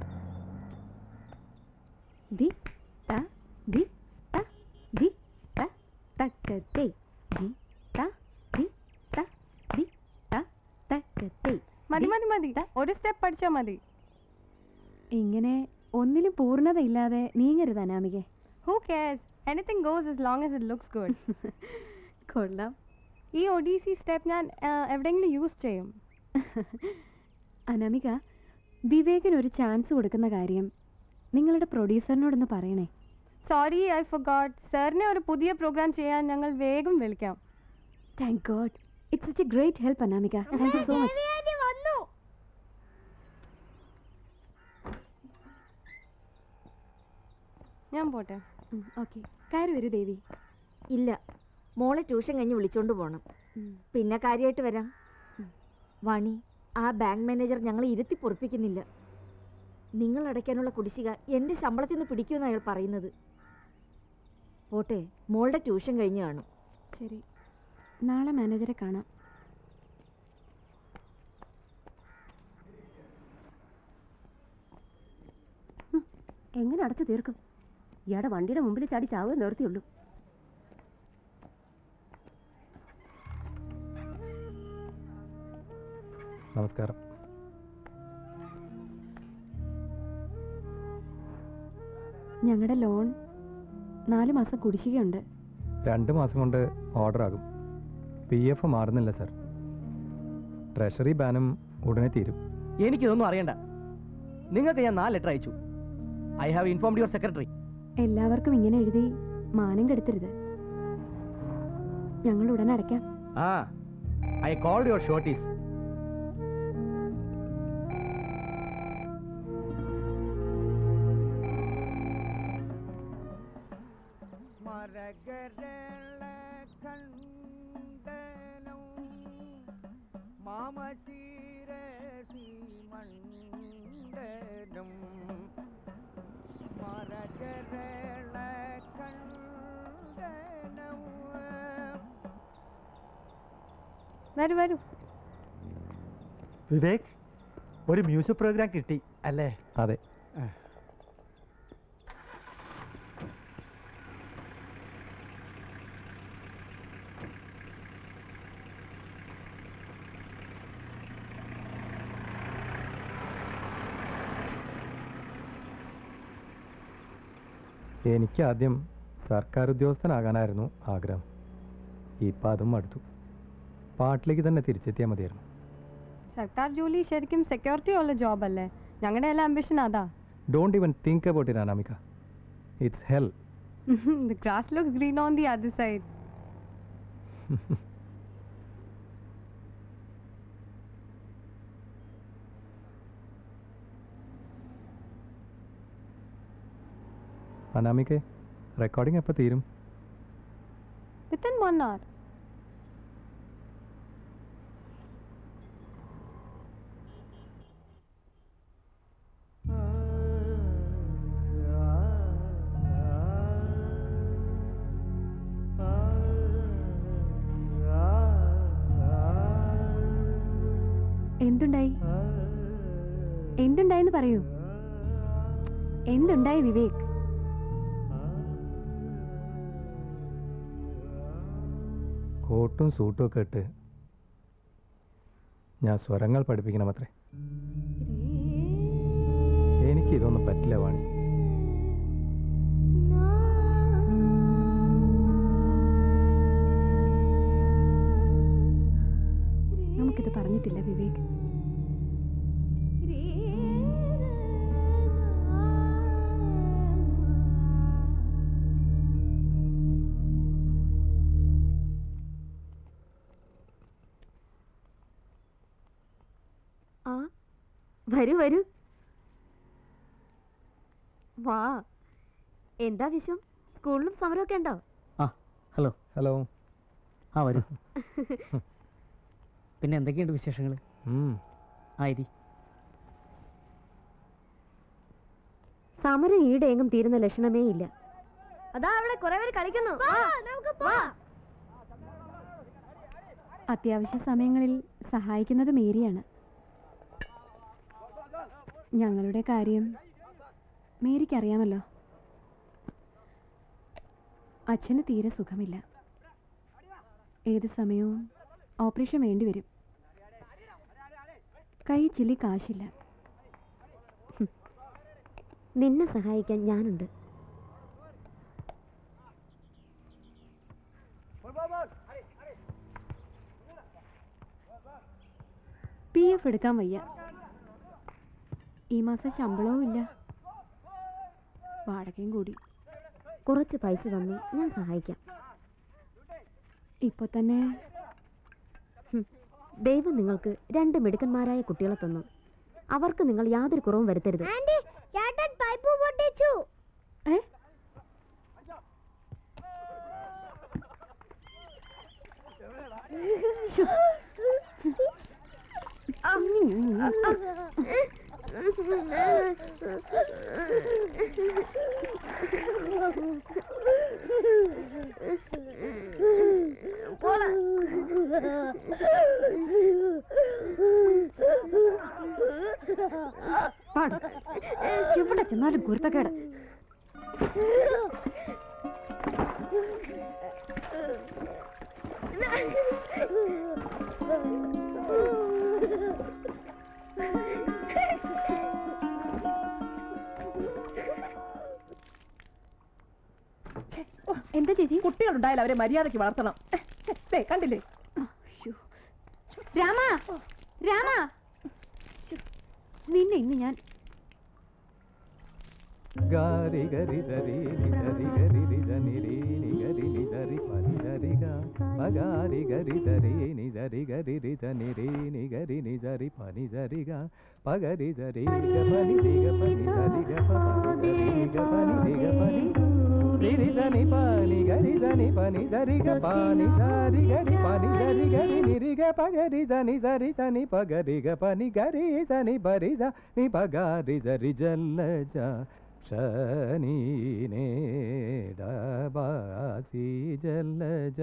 ദി ത ദി ത ദി ത തക്കത്തെ ദി ത ദി ത ദി ത തക്കത്തെ മതി മതി മതി ഒരു സ്റ്റെപ്പ് പഠിച്ചാ മതി ഇങ്ങനെ ഒന്നിലും പൂർണ്ണതയില്ലാതെ നീങ്ങരുത് അനാമികെ who cares anything goes as long as it looks good കൊള്ളാം ഈ ഒഡീസി സ്റ്റെപ്പ് ഞാൻ ആ, എവിടെയെങ്കിലും യൂസ് ചെയ്യും അനാമിക വിവേകിന് ഒരു ചാൻസ് കൊടുക്കുന്ന കാര്യം നിങ്ങളുടെ പ്രൊഡ്യൂസറിനോടൊന്ന് പറയണേ സോറി ഐ forgot സാറിനെ ഒരു പുതിയ പ്രോഗ്രാം ചെയ്യാൻ ഞങ്ങൾ വേഗം വിളിക്കാം thank God it's such a great help Anamika thank you so much ഞാൻ പോട്ടെ ഓക്കെ കയറി വരൂ ദേവി ഇല്ല മോളെ ട്യൂഷൻ കഴിഞ്ഞ് വിളിച്ചോണ്ട് പോണം പിന്നെ കാര്യമായിട്ട് വരാം വാണി ആ ബാങ്ക് മാനേജർ ഞങ്ങളെ ഇരുത്തി പൊറപ്പിക്കുന്നില്ല നിങ്ങൾ അടയ്ക്കാനുള്ള കുടിശ്ശിക എൻ്റെ ശമ്പളത്തിൽ നിന്ന് പിടിക്കുമെന്ന് അയാൾ പറയുന്നത് പോട്ടെ മോളുടെ ട്യൂഷൻ കഴിഞ്ഞ് കാണും ശരി നാളെ മാനേജറെ കാണാം ഹും, എങ്ങനെ അടച്ചു തീർക്കും ഇയാടെ വണ്ടിയുടെ മുമ്പിൽ ചാടി ചാവുക നിർത്തിയുള്ളൂ നമസ്കാരം ഞങ്ങളുടെ ലോൺ നാല് മാസം കുടിശ്ശികയുണ്ട് രണ്ട് മാസം കൊണ്ട് ഓർഡർ ആകും പി എഫ് മാറുന്നില്ല സർ ട്രഷറി ബാനും ഉടനെ തീരും എനിക്കിതൊന്നും അറിയണ്ട നിങ്ങൾക്ക് ഞാൻ നാല് ലെറ്റർ അയച്ചു I have informed your secretary എല്ലാവർക്കും ഇങ്ങനെ എഴുതി മാനം കെടുത്തരുത് ഞങ്ങൾ ഉടൻ അടയ്ക്കാം ആ ഐ കോൾഡ് യുവർ ഷോർട്ടീസ് മരകരള കണ്ടനം മാമശീരസി മണ്ഡനം മരകരള കണ്ടനം വരൂ വരൂ വിവേക് ഒരു മ്യൂസിക് പ്രോഗ്രാം കിട്ടി അല്ലേ അതെ എനിക്ക് ആദ്യം സർക്കാർ ഉദ്യോഗസ്ഥനാകാനായിരുന്നു ആഗ്രഹം ഇപ്പം അതും അടുത്തു പാട്ടിലേക്ക് തന്നെ തിരിച്ചെത്തിയാൽ മതിയായിരുന്നു സർക്കാർ ജോലി ശരിക്കും സെക്യൂരിറ്റി ഉള്ള ജോബ് അല്ലേ ഞങ്ങളുടെ എല്ലാ അംബിഷൻ അതാ don't even think about it Anamika it's hell the grass looks green on the other side അനാമികെ റെക്കോർഡിംഗ് എപ്പോൾ തീരും within one hour എന്തുണ്ടായി എന്തുണ്ടായെന്ന് പറയൂ എന്തുണ്ടായി വിവേക് കോട്ടും സൂട്ടും ഒക്കെ ഇട്ട് ഞാൻ സ്വരങ്ങൾ പഠിപ്പിക്കണമത്രേ എനിക്ക് ഇതൊന്നും പറ്റില്ല വാണി നമുക്കിത് പറഞ്ഞിട്ടില്ല വിവേക് ആ വരൂ വരൂ വാ എന്താ വിശ്വം സ്കൂളിലും സമരമൊക്കെ ഉണ്ടോ ആ ഹലോ ഹലോ ആ വരൂ പിന്നെ എന്തൊക്കെയുണ്ട് വിശേഷങ്ങൾ ഉം. ആയിരി സമരം ഈടെയെങ്കും തീരുന്ന ലക്ഷണമേ ഇല്ല അതാ അവിടെ കുറെ പേര് കളിക്കുന്നു വാ, നമുക്ക് പോവാം അത്യാവശ്യ സമയങ്ങളിൽ സഹായിക്കുന്നത് മേരിയാണ് ഞങ്ങളുടെ കാര്യം മേരിക്കറിയാമല്ലോ അച്ഛന് തീരെ സുഖമില്ല ഏത് സമയവും ഓപ്പറേഷൻ വേണ്ടിവരും കൈ ചില്ലി കാശില്ല നിന്നെ സഹായിക്കാൻ ഞാനുണ്ട് പി എഫ് എടുക്കാൻ വയ്യ ഈ മാസം ശമ്പളവും ഇല്ല വാടകയും കൂടി കുറച്ച് പൈസ തന്നു ഞാൻ സഹായിക്കാം ഇപ്പൊ തന്നെ ഹും. ദൈവം നിങ്ങൾക്ക് രണ്ട് മിടുക്കന്മാരായ കുട്ടികളെ തന്നു അവർക്ക് നിങ്ങൾ യാതൊരു കുറവും വരുത്തരുത് ആന്റി ചേട്ടൻ പൈപ്പ് പൊട്ടിച്ചു ഏ പാടും എവിടെ ചെന്നാലും ഗുരുത്തക്കേട് എന്താ ചേച്ചി കുട്ടികളുണ്ടായാലും അവരെ മര്യാദയ്ക്ക് വളർത്തണം ദേ, കണ്ടില്ലേ രാമ രാമ നിന്നെ ഇന്ന് ഞാൻ ഗാരി ഗരി സരി നി സരി ഗരി രി സനി രി നി ഗരി നി സരി പനി സരി ഗ മഗാരി ഗരി സരി നി സരി ഗരി രി സനി രി നി ഗരി നി സരി പനി സരി ഗ പഗരി സരി ഗ പനി രി ഗ പനി സരി ഗ പ പനി സരി ഗ പനി രി ഗ പനി രി രി സനി പനി ഗരി സനി പനി സരി ഗ പനി സരി ഗരി പനി സരി ഗരി നി രി ഗ പഗരി സനി സരി സനി പഗരി ഗ പനി ഗരി സനി പരി സ നി പഗാരി സരി ജല്ലജ ശനീനേ ഡബാസി ജല്ലജ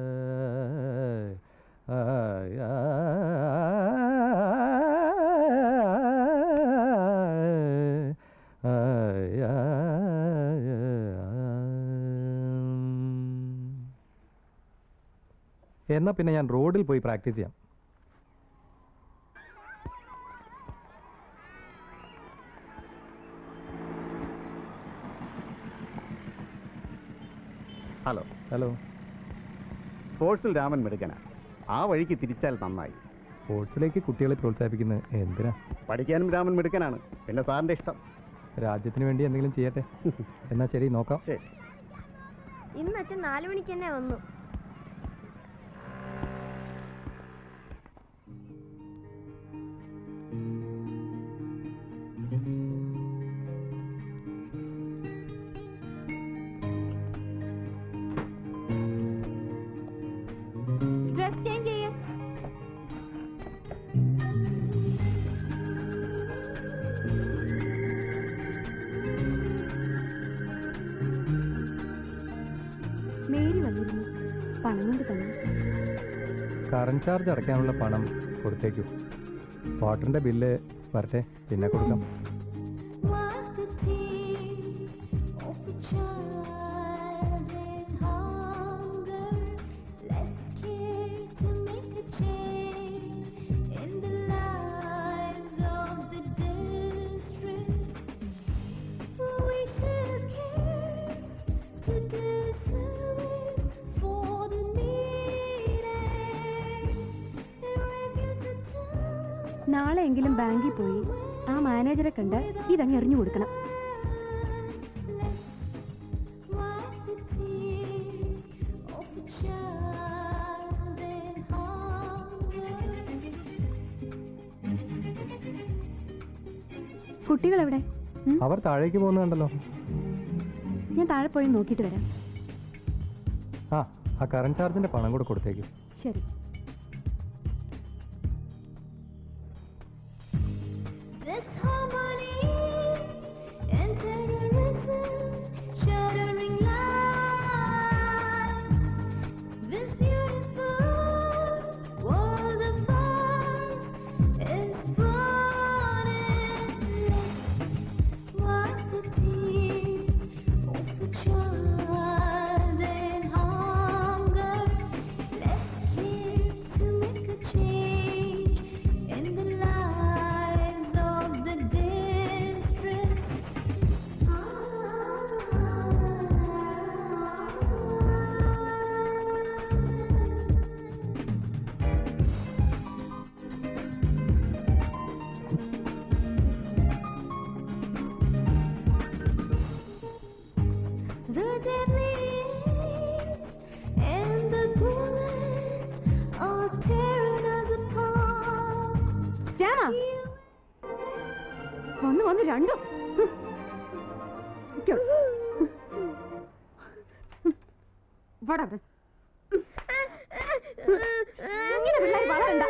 ആയ എന്നാ പിന്നെ ഞാൻ റോഡിൽ പോയി പ്രാക്ടീസ് ചെയ്യാം ഹലോ ഹലോ സ്പോർട്സിൽ രാമൻ മിടുക്കനാ ആ വഴിക്ക് തിരിച്ചാൽ നന്നായി സ്പോർട്സിലേക്ക് കുട്ടികളെ പ്രോത്സാഹിപ്പിക്കുന്നത് എന്തിനാ പഠിക്കാനും രാമൻ മിടുക്കനാണ് പിന്നെ സാറിന്റെ ഇഷ്ടം രാജ്യത്തിന് വേണ്ടി എന്തെങ്കിലും ചെയ്യട്ടെ എന്നാ ശരി നോക്കാം ഇന്ന് അച്ഛൻ നാലു മണിക്ക് തന്നെ വന്നു ഡ്രസ് ചേഞ്ച് ചെയ്യേ മേരി വന്നിരുന്നു പണം കൊണ്ട് തന്നു കറണ്ട് ചാർജ് അടയ്ക്കാനുള്ള പണം കൊടുത്തേക്കൂ വാട്ടറിന്റെ ബില്ല് വരട്ടെ പിന്നെ കൊടുക്കാം നാളെയെങ്കിലും ബാങ്കിൽ പോയി ആ മാനേജറെ കണ്ട് ഇതങ്ങ് എറിഞ്ഞു കൊടുക്കണം കുട്ടികൾ എവിടെ ഉം? അവർ താഴേക്ക് പോകുന്നത് കണ്ടല്ലോ ഞാൻ താഴെ പോയി നോക്കിയിട്ട് വരാം ആ ആ കറണ്ട് ചാർജിന്റെ പണം കൂടെ കൊടുത്തേക്ക് ശരി വന്ന് വന്ന് രണ്ടും ഹും. ഇയ്ക്കോ. വാടാ അവിടെ. ഇങ്ങനെ പിള്ളേർ വളരണ്ട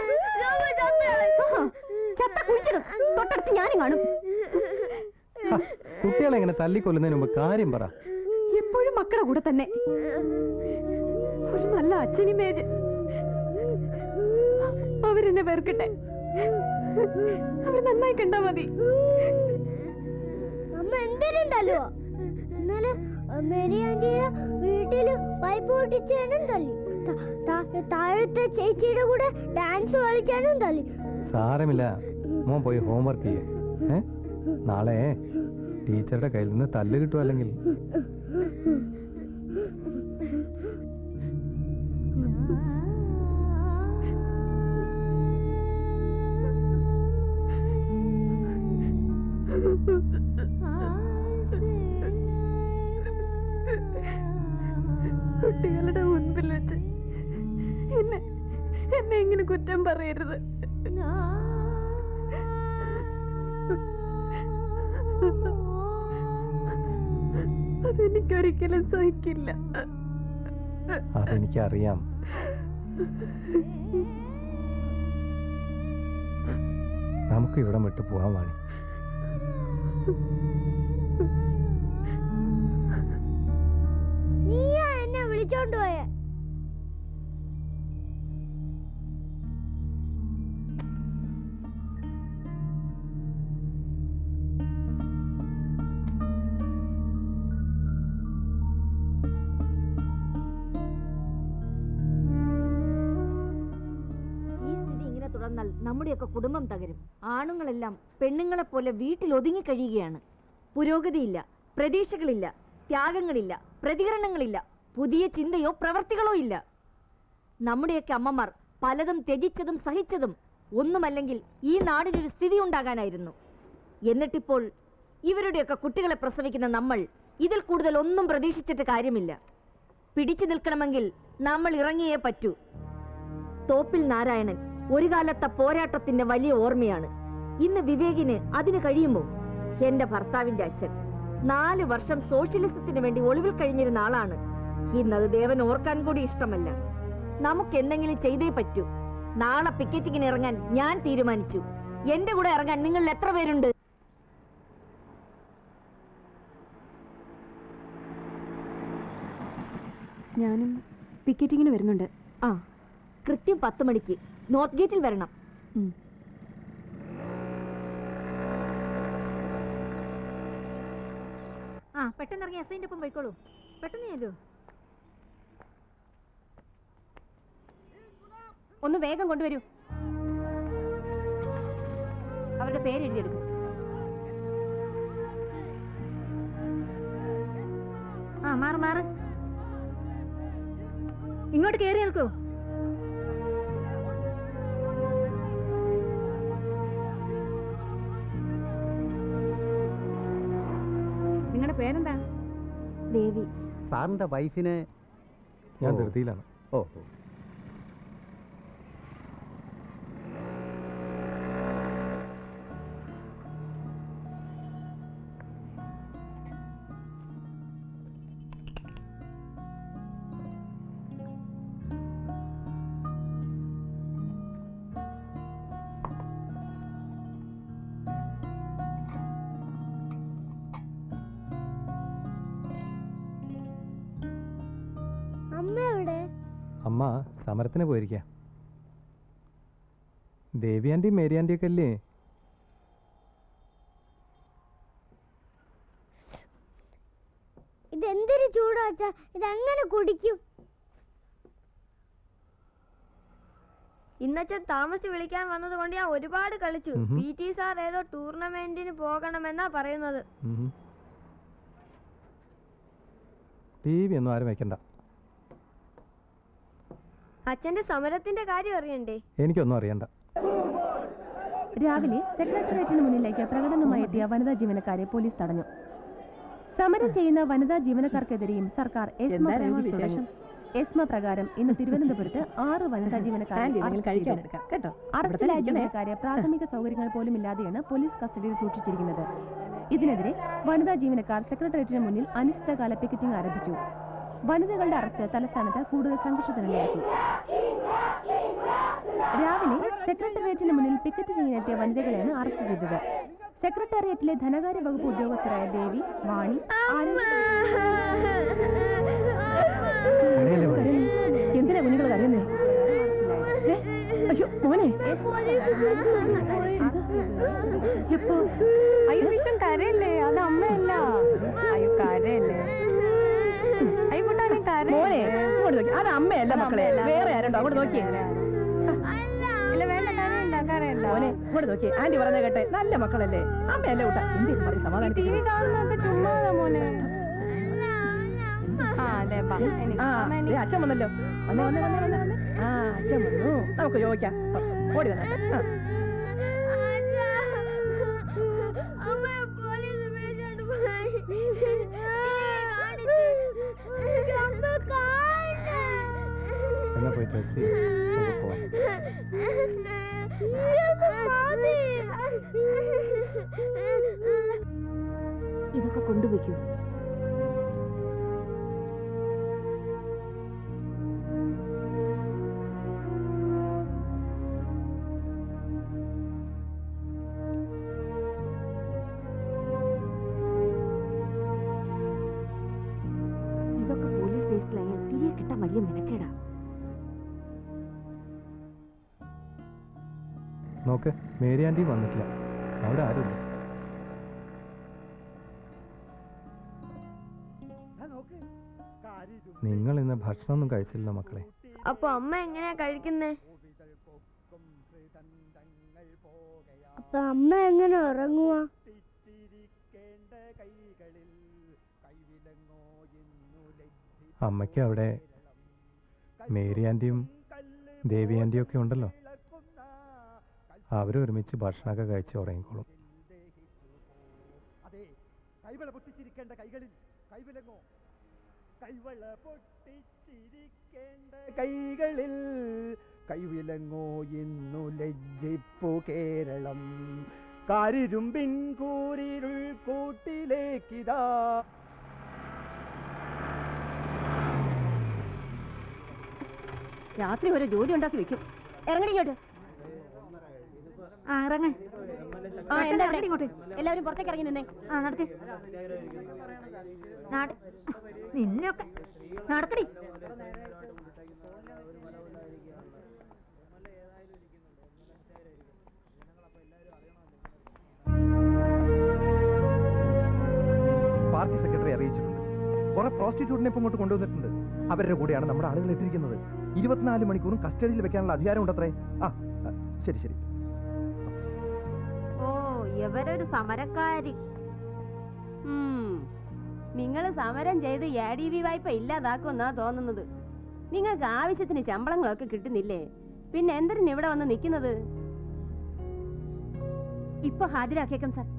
ആഹാ, ചത്ത കുഴിച്ചിടും തൊട്ടടുത്ത് ഞാനും കാണും കുട്ടികളെ എങ്ങനെ തല്ലിക്കൊല്ലുന്നതിന് മുമ്പ് കാര്യം പറ എപ്പോഴും മക്കളുടെ കൂടെ തന്നെ ഒരു നല്ല അച്ഛനിമേജ് അവരെന്നെ വെറുക്കട്ടെ അവർ നന്നായി കണ്ടാ മതി അമ്മ എന്തിനുണ്ടല്ലോ ഇന്നലെ മേരി ആന്റിയെ വീട്ടില് പൈപ്പ് പൊട്ടിച്ചാനും തല്ലി ത- ത- താഴത്തെ ചേച്ചിയുടെ കൂടെ ഡാൻസ് കളിച്ചാനും തല്ലി സാരമില്ല മോൻ പോയി ഹോംവർക്ക് ചെയ്യേ ഏ നാളെ ടീച്ചറുടെ കയ്യിൽ നിന്ന് തല്ല് കിട്ടും അല്ലെങ്കിൽ കുട്ടികളുടെ മുൻപിൽ വെച്ച് എന്നെ എന്നെ ഇങ്ങനെ കുറ്റം പറയരുത് അതെനിക്കൊരിക്കലും സഹിക്കില്ല അതെനിക്കറിയാം നമുക്ക് ഇവിടം വിട്ട് പോവാൻ വാണി നീയാ എന്നെ വിളിച്ചോണ്ട് പോയെ ഈ സ്ഥിതി ഇങ്ങനെ തുടർന്നാൽ നമ്മുടെയൊക്കെ കുടുംബം തകരും ആണുങ്ങളെല്ലാം പെണ്ണുങ്ങളെ പോലെ വീട്ടിൽ ഒതുങ്ങി കഴിയുകയാണ് പുരോഗതിയില്ല പ്രതീക്ഷകളില്ല ത്യാഗങ്ങളില്ല പ്രതികരണങ്ങളില്ല പുതിയ ചിന്തയോ പ്രവർത്തികളോ ഇല്ല നമ്മുടെയൊക്കെ അമ്മമാർ പലതും ത്യജിച്ചതും സഹിച്ചതും ഒന്നുമല്ലെങ്കിൽ ഈ നാടിനൊരു സ്ഥിതി ഉണ്ടാകാനായിരുന്നു എന്നിട്ടിപ്പോൾ ഇവരുടെയൊക്കെ കുട്ടികളെ പ്രസവിക്കുന്ന നമ്മൾ ഇതിൽ കൂടുതൽ ഒന്നും പ്രതീക്ഷിച്ചിട്ട് കാര്യമില്ല പിടിച്ചു നിൽക്കണമെങ്കിൽ നമ്മൾ ഇറങ്ങിയേ പറ്റൂ തോപ്പിൽ നാരായണൻ ഒരു കാലത്തെ പോരാട്ടത്തിന്റെ വലിയ ഓർമ്മയാണ് ഇന്ന് വിവേകിന് അതിന് കഴിയുമോ എന്റെ ഭർത്താവിന്റെ അച്ഛൻ നാല് വർഷം സോഷ്യലിസത്തിന് വേണ്ടി ഒളിവിൽ കഴിഞ്ഞിരുന്ന ആളാണ് ഇന്നത് ദേവൻ ഓർക്കാൻ കൂടി ഇഷ്ടമല്ല നമുക്ക് എന്തെങ്കിലും ചെയ്തേ പറ്റൂ നാളെ പിക്കറ്റിങ്ങിന് ഇറങ്ങാൻ ഞാൻ തീരുമാനിച്ചു എന്റെ കൂടെ ഇറങ്ങാൻ നിങ്ങളിൽ എത്ര പേരുണ്ട് ഞാനും പിക്കറ്റിങ്ങിന് വരുന്നുണ്ട് ആ കൃത്യം പത്ത് മണിക്ക് നോർത്ത് ഗേറ്റിൽ വരണം ഉം. ആ പെട്ടെന്ന് ഇറങ്ങി എസ് ഐൻ്റെ ഒപ്പം പോയിക്കോളൂ പെട്ടെന്ന് ചെല്ലൂ ഒന്ന് വേഗം കൊണ്ടുവരൂ അവരുടെ പേര് എഴുതിയെടുക്കും ആ മാറ് മാറ് ഇങ്ങോട്ട് കയറി നിൽക്കൂ നിങ്ങളുടെ പേരെന്താ ദേവി സാറിന്റെ വൈഫിനെ ഞാൻ ഓ. ധൃതിയിലാണ് ഓ ഓ. അമ്മ എവിടെ അമ്മ സമരത്തിന് പോയിരിക്കുക ദേവി ആൻറ്റി മേരി ആൻറ്റി ഒക്കെ അല്ലേ ഇതെന്തൊരു ചൂടാച്ചാ ഇതെങ്ങനെ കുടിക്കും ഇന്നച്ചൻ താമസിച്ച് വിളിക്കാൻ വന്നത് കൊണ്ട് ഞാൻ ഒരുപാട് കളിച്ചു ഉഹും. പി ടി സാർ ഏതോ ടൂർണമെന്റിന് പോകണമെന്നാ പറയുന്നത് ടി വി ഒന്നും ആരും വെക്കണ്ട അച്ഛന്റെ സമരത്തിന്റെ കാര്യം അറിയണ്ടേ എനിക്കൊന്നും അറിയണ്ട രാവിലെ സെക്രട്ടേറിയറ്റിന് മുന്നിലേക്ക് പ്രകടനവുമായി എത്തിയ വനിതാ ജീവനക്കാരെ പോലീസ് തടഞ്ഞു സമരം ചെയ്യുന്ന വനിതാ ജീവനക്കാർക്കെതിരെയും സർക്കാർ എസ്മ എന്താ രാമ പ്രയോഗിച്ചു തുടങ്ങി. വിശേഷം? എസ്മ പ്രകാരം ഇന്ന് തിരുവനന്തപുരത്ത് ആറ് വനിതാ ജീവനക്കാരെ ആന്റി, നിങ്ങൾ അറസ്റ്റ് കഴിക്കാൻ ചെയ്തു. എടുക്കാം, കേട്ടോ. അറസ്റ്റിലായ ഇവിടെ തന്നെ ജീവനക്കാരെ പ്രാഥമിക സൗകര്യങ്ങൾ പോലും ഇല്ലാതെയാണ് പോലീസ് കസ്റ്റഡിയിൽ സൂക്ഷിച്ചിരിക്കുന്നത് ഇതിനെതിരെ വനിതാ ജീവനക്കാർ സെക്രട്ടേറിയറ്റിന് മുന്നിൽ അനിശ്ചിതകാല പിക്കറ്റിംഗ് ആരംഭിച്ചു വനിതകളുടെ അറസ്റ്റ് തലസ്ഥാനത്ത് കൂടുതൽ സംഘർഷത്തിനിടയാക്കി രാവിലെ സെക്രട്ടേറിയറ്റിന് മുന്നിൽ പിക്കറ്റ് ചെയ്യാനെത്തിയ വനിതകളെയാണ് അറസ്റ്റ് ചെയ്തത് സെക്രട്ടേറിയറ്റിലെ ധനകാര്യ വകുപ്പ് ഉദ്യോഗസ്ഥരായ ദേവി വാണി എന്തിനാ കുഞ്ഞുങ്ങൾ കരയുന്നേ ഏ? അയ്യോ മോനെ എപ്പോ അയ്യോ വിഷം കരയല്ലേ അത് അമ്മയല്ല അയ്യോ കരയല്ലേ അയ്യോ കുട്ടാനെ മോനെ കരയല്ലേ ഇങ്ങോട്ട് നോക്കി അത് അമ്മയല്ല അത് മക്കളെ അമ്മയല്ല. വേറെ ആരുണ്ടോ അങ്ങോട്ട് നോക്കിയേ ഇല്ല വേണ്ട കരയണ്ട കരയണ്ട മോനെ ഇങ്ങോട്ട് നോക്കിയേ ആന്റി പറഞ്ഞ കേട്ടെ നല്ല മക്കളല്ലേ അമ്മയല്ല കൂട്ടാ എന്തെങ്കിലും പറയും ടി വി സമാധാനം കാണുന്നതൊക്കെ ചുമ്മാതാ മോനെ ആ അതെ ബാ എനിക്ക് ആ അമ്മ ദേ എനിക്ക് അച്ഛൻ വന്നല്ലോ വന്നേ വന്നേ വന്നേ വന്നേ വന്നേ ആ അച്ഛൻ വന്നു നമുക്ക് ചോദിക്കാം ഓടി വന്നേ ആ എന്നാ പോയി ഡ്രസ് ചെയ്യും നമുക്ക് പോവാം ഇതൊക്കെ കൊണ്ടുപോയിക്കൂ ഇതൊക്കെ പോലീസ് സ്റ്റേഷനിലായാൽ തിരികെ കിട്ടാൻ വലിയ മെനക്കേടാ നോക്ക് മേരി ആൻറ്റി വന്നിട്ടില്ല അവിടെ ആരുമില്ല നിങ്ങൾ ഇന്ന് ഭക്ഷണമൊന്നും കഴിച്ചില്ല മക്കളെ അപ്പൊ അമ്മ എങ്ങനെയാ കഴിക്കുന്നേ അപ്പൊ അമ്മ എങ്ങനെ ഉറങ്ങുവാ അമ്മയ്ക്ക് അവിടെ മേരി ആൻറ്റിയും ദേവി ആൻറ്റിയും ഒക്കെ ഉണ്ടല്ലോ അവരും ഒരുമിച്ച് ഭക്ഷണമൊക്കെ കഴിച്ച് ഉറങ്ങിക്കോളും അതെ കൈവള പൊട്ടിച്ചിരിക്കേണ്ട കൈകളിൽ കൈവിലങ്ങോ കൈവള പൊട്ടിച്ചിരിക്കേണ്ട കൈകളിൽ കൈവിലങ്ങോ ഇന്നു ലജ്ജിപ്പു കേരളം കാരിരുമ്പിൻ കൂരിരുൾ കൂട്ടിലേക്കിതാ രാത്രി ഒരു ജോലി ഉണ്ടാക്കി വെക്കും ഇറങ്ങടി ഇങ്ങോട്ട് ആ ഇറങ്ങ ആ എന്താ ഇവിടെ? ഇങ്ങോട്ട് എല്ലാവരും പുറത്തേക്ക് ഇറങ്ങി നിന്നേ ആ നടക്ക് നാട് നിന്നൊക്കെ നടക്കടി പാർട്ടി സെക്രട്ടറി അറിയിച്ചിട്ടുണ്ട് കുറെ പ്രോസ്റ്റിറ്റ്യൂട്ടിനെ ഇപ്പം ഇങ്ങോട്ട് കൊണ്ടുവന്നിട്ടുണ്ട് അവരുടെ കൂടെയാണ് നമ്മുടെ ആളുകൾ ഇട്ടിരിക്കുന്നത് ഇരുപത്തിനാല് മണിക്കൂറും കസ്റ്റഡിയിൽ വെക്കാനുള്ള അധികാരം ഉണ്ടത്രേ ആ ആ, ശരി ശരി ഓ ഇവരൊരു സമരക്കാരി നിങ്ങൾ സമരം ചെയ്ത് എ ഡി വി വായ്പ ഇല്ലാതാക്കുമെന്നാ തോന്നുന്നത് നിങ്ങൾക്ക് ആവശ്യത്തിന് ശമ്പളങ്ങളൊക്കെ കിട്ടുന്നില്ലേ പിന്നെ എന്തിനാ ഇവിടെ വന്ന് നിൽക്കുന്നത് ഇപ്പൊ ഹാജരാക്കിയേക്കാം സാർ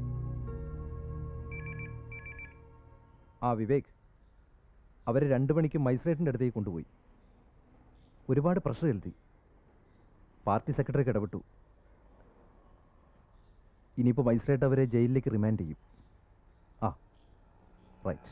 ആ വിവേക് അവർ രണ്ട് മണിക്ക് മജിസ്ട്രേറ്റിൻ്റെ അടുത്തേക്ക് കൊണ്ടുപോയി ഒരുപാട് പ്രഷർ ചെലുത്തി പാർട്ടി സെക്രട്ടറിക്ക് ഇടപെട്ടു ഇനിയിപ്പോൾ മജിസ്ട്രേറ്റ് അവരെ ജയിലിലേക്ക് റിമാൻഡ് ചെയ്യും ആ റൈറ്റ്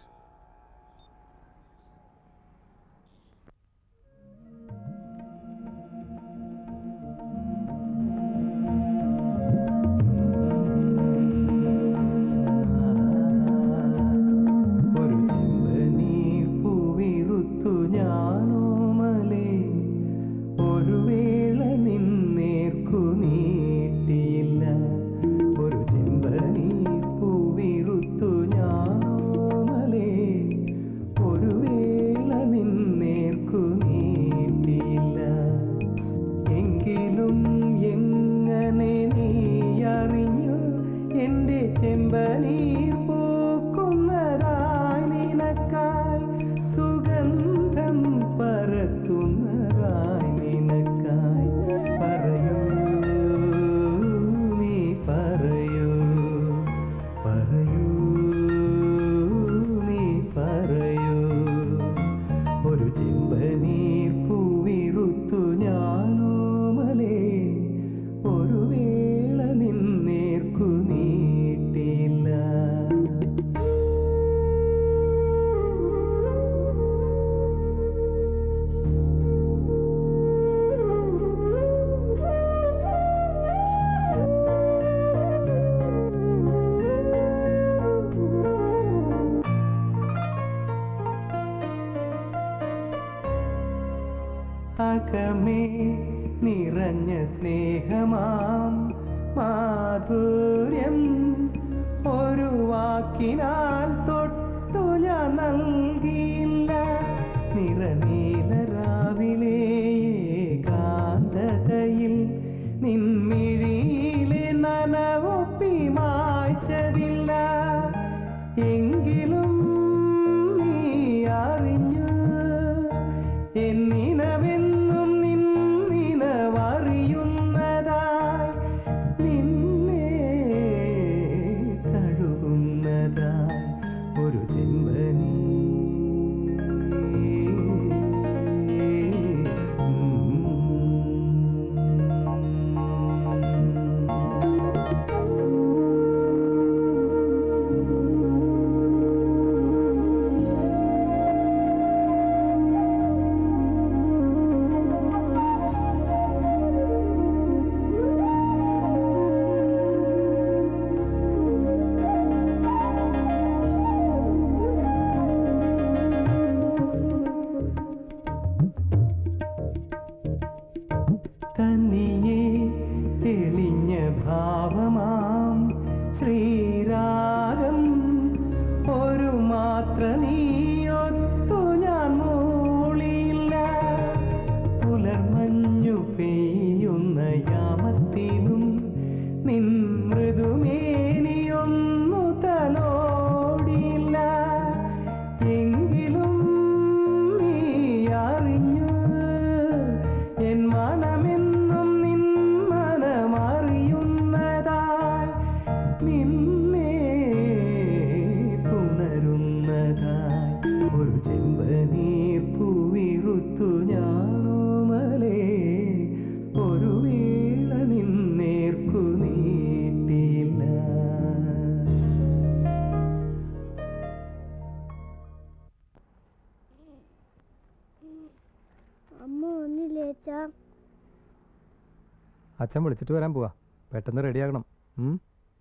ഒരു ചെമ്പനീർ പൂവിറുത്തു ഞാനോമലേ ഒരു വേള നിന്നേർക്കു നീട്ടിയില്ല ഒരു ചെമ്പനീർ പൂവിറുത്തു ഞാനോമലേ ലോകമേ നിറഞ്ഞ സ്നേഹമാം മാധുര്യം ഒരു വാക്കിനാൽ തൊട്ടു ഞാൻ നൽകിയില്ല നിറനീല രാവിലെ കാന്തതയിൽ നിൻമിഴിയിലെ നനവൊപ്പി മായ്ച്ചതില്ല എങ്കിലും നീ അറിഞ്ഞു എന്നിനവെന്നും നിന്നിനവറിയുന്നതായി നിന്നെ തഴുകുന്നതായി ഒരു ജന്മനീ തന്നിയെ തെളിഞ്ഞ ഭാവമാം ശ്രീരാഗം ഒരു മാത്ര നീയൊത്തു ഞാൻ മൂളിയില്ല പുലർമഞ്ഞു പെയ്യുന്ന യാമത്തിലും നിൻ മൃദുമേനിയൊന്നു തലോടിയില്ല എങ്കിലും നീ അറിഞ്ഞു എൻ മനമെന്നും നിൻ മനമറിയുന്നതായി നിന്നെ പുണരുന്നതായി ഒരു ചെമ്പനീർ പൂവിറുത്തു ഞാനോമലേ ഒരു വേള നിന്നേർക്കു നീട്ടിയില്ല അമ്മ ഒന്നില്ലേച്ചാ അച്ഛൻ വിളിച്ചിട്ട് വരാൻ പോവാ പെട്ടെന്ന് റെഡിയാകണം ഉം?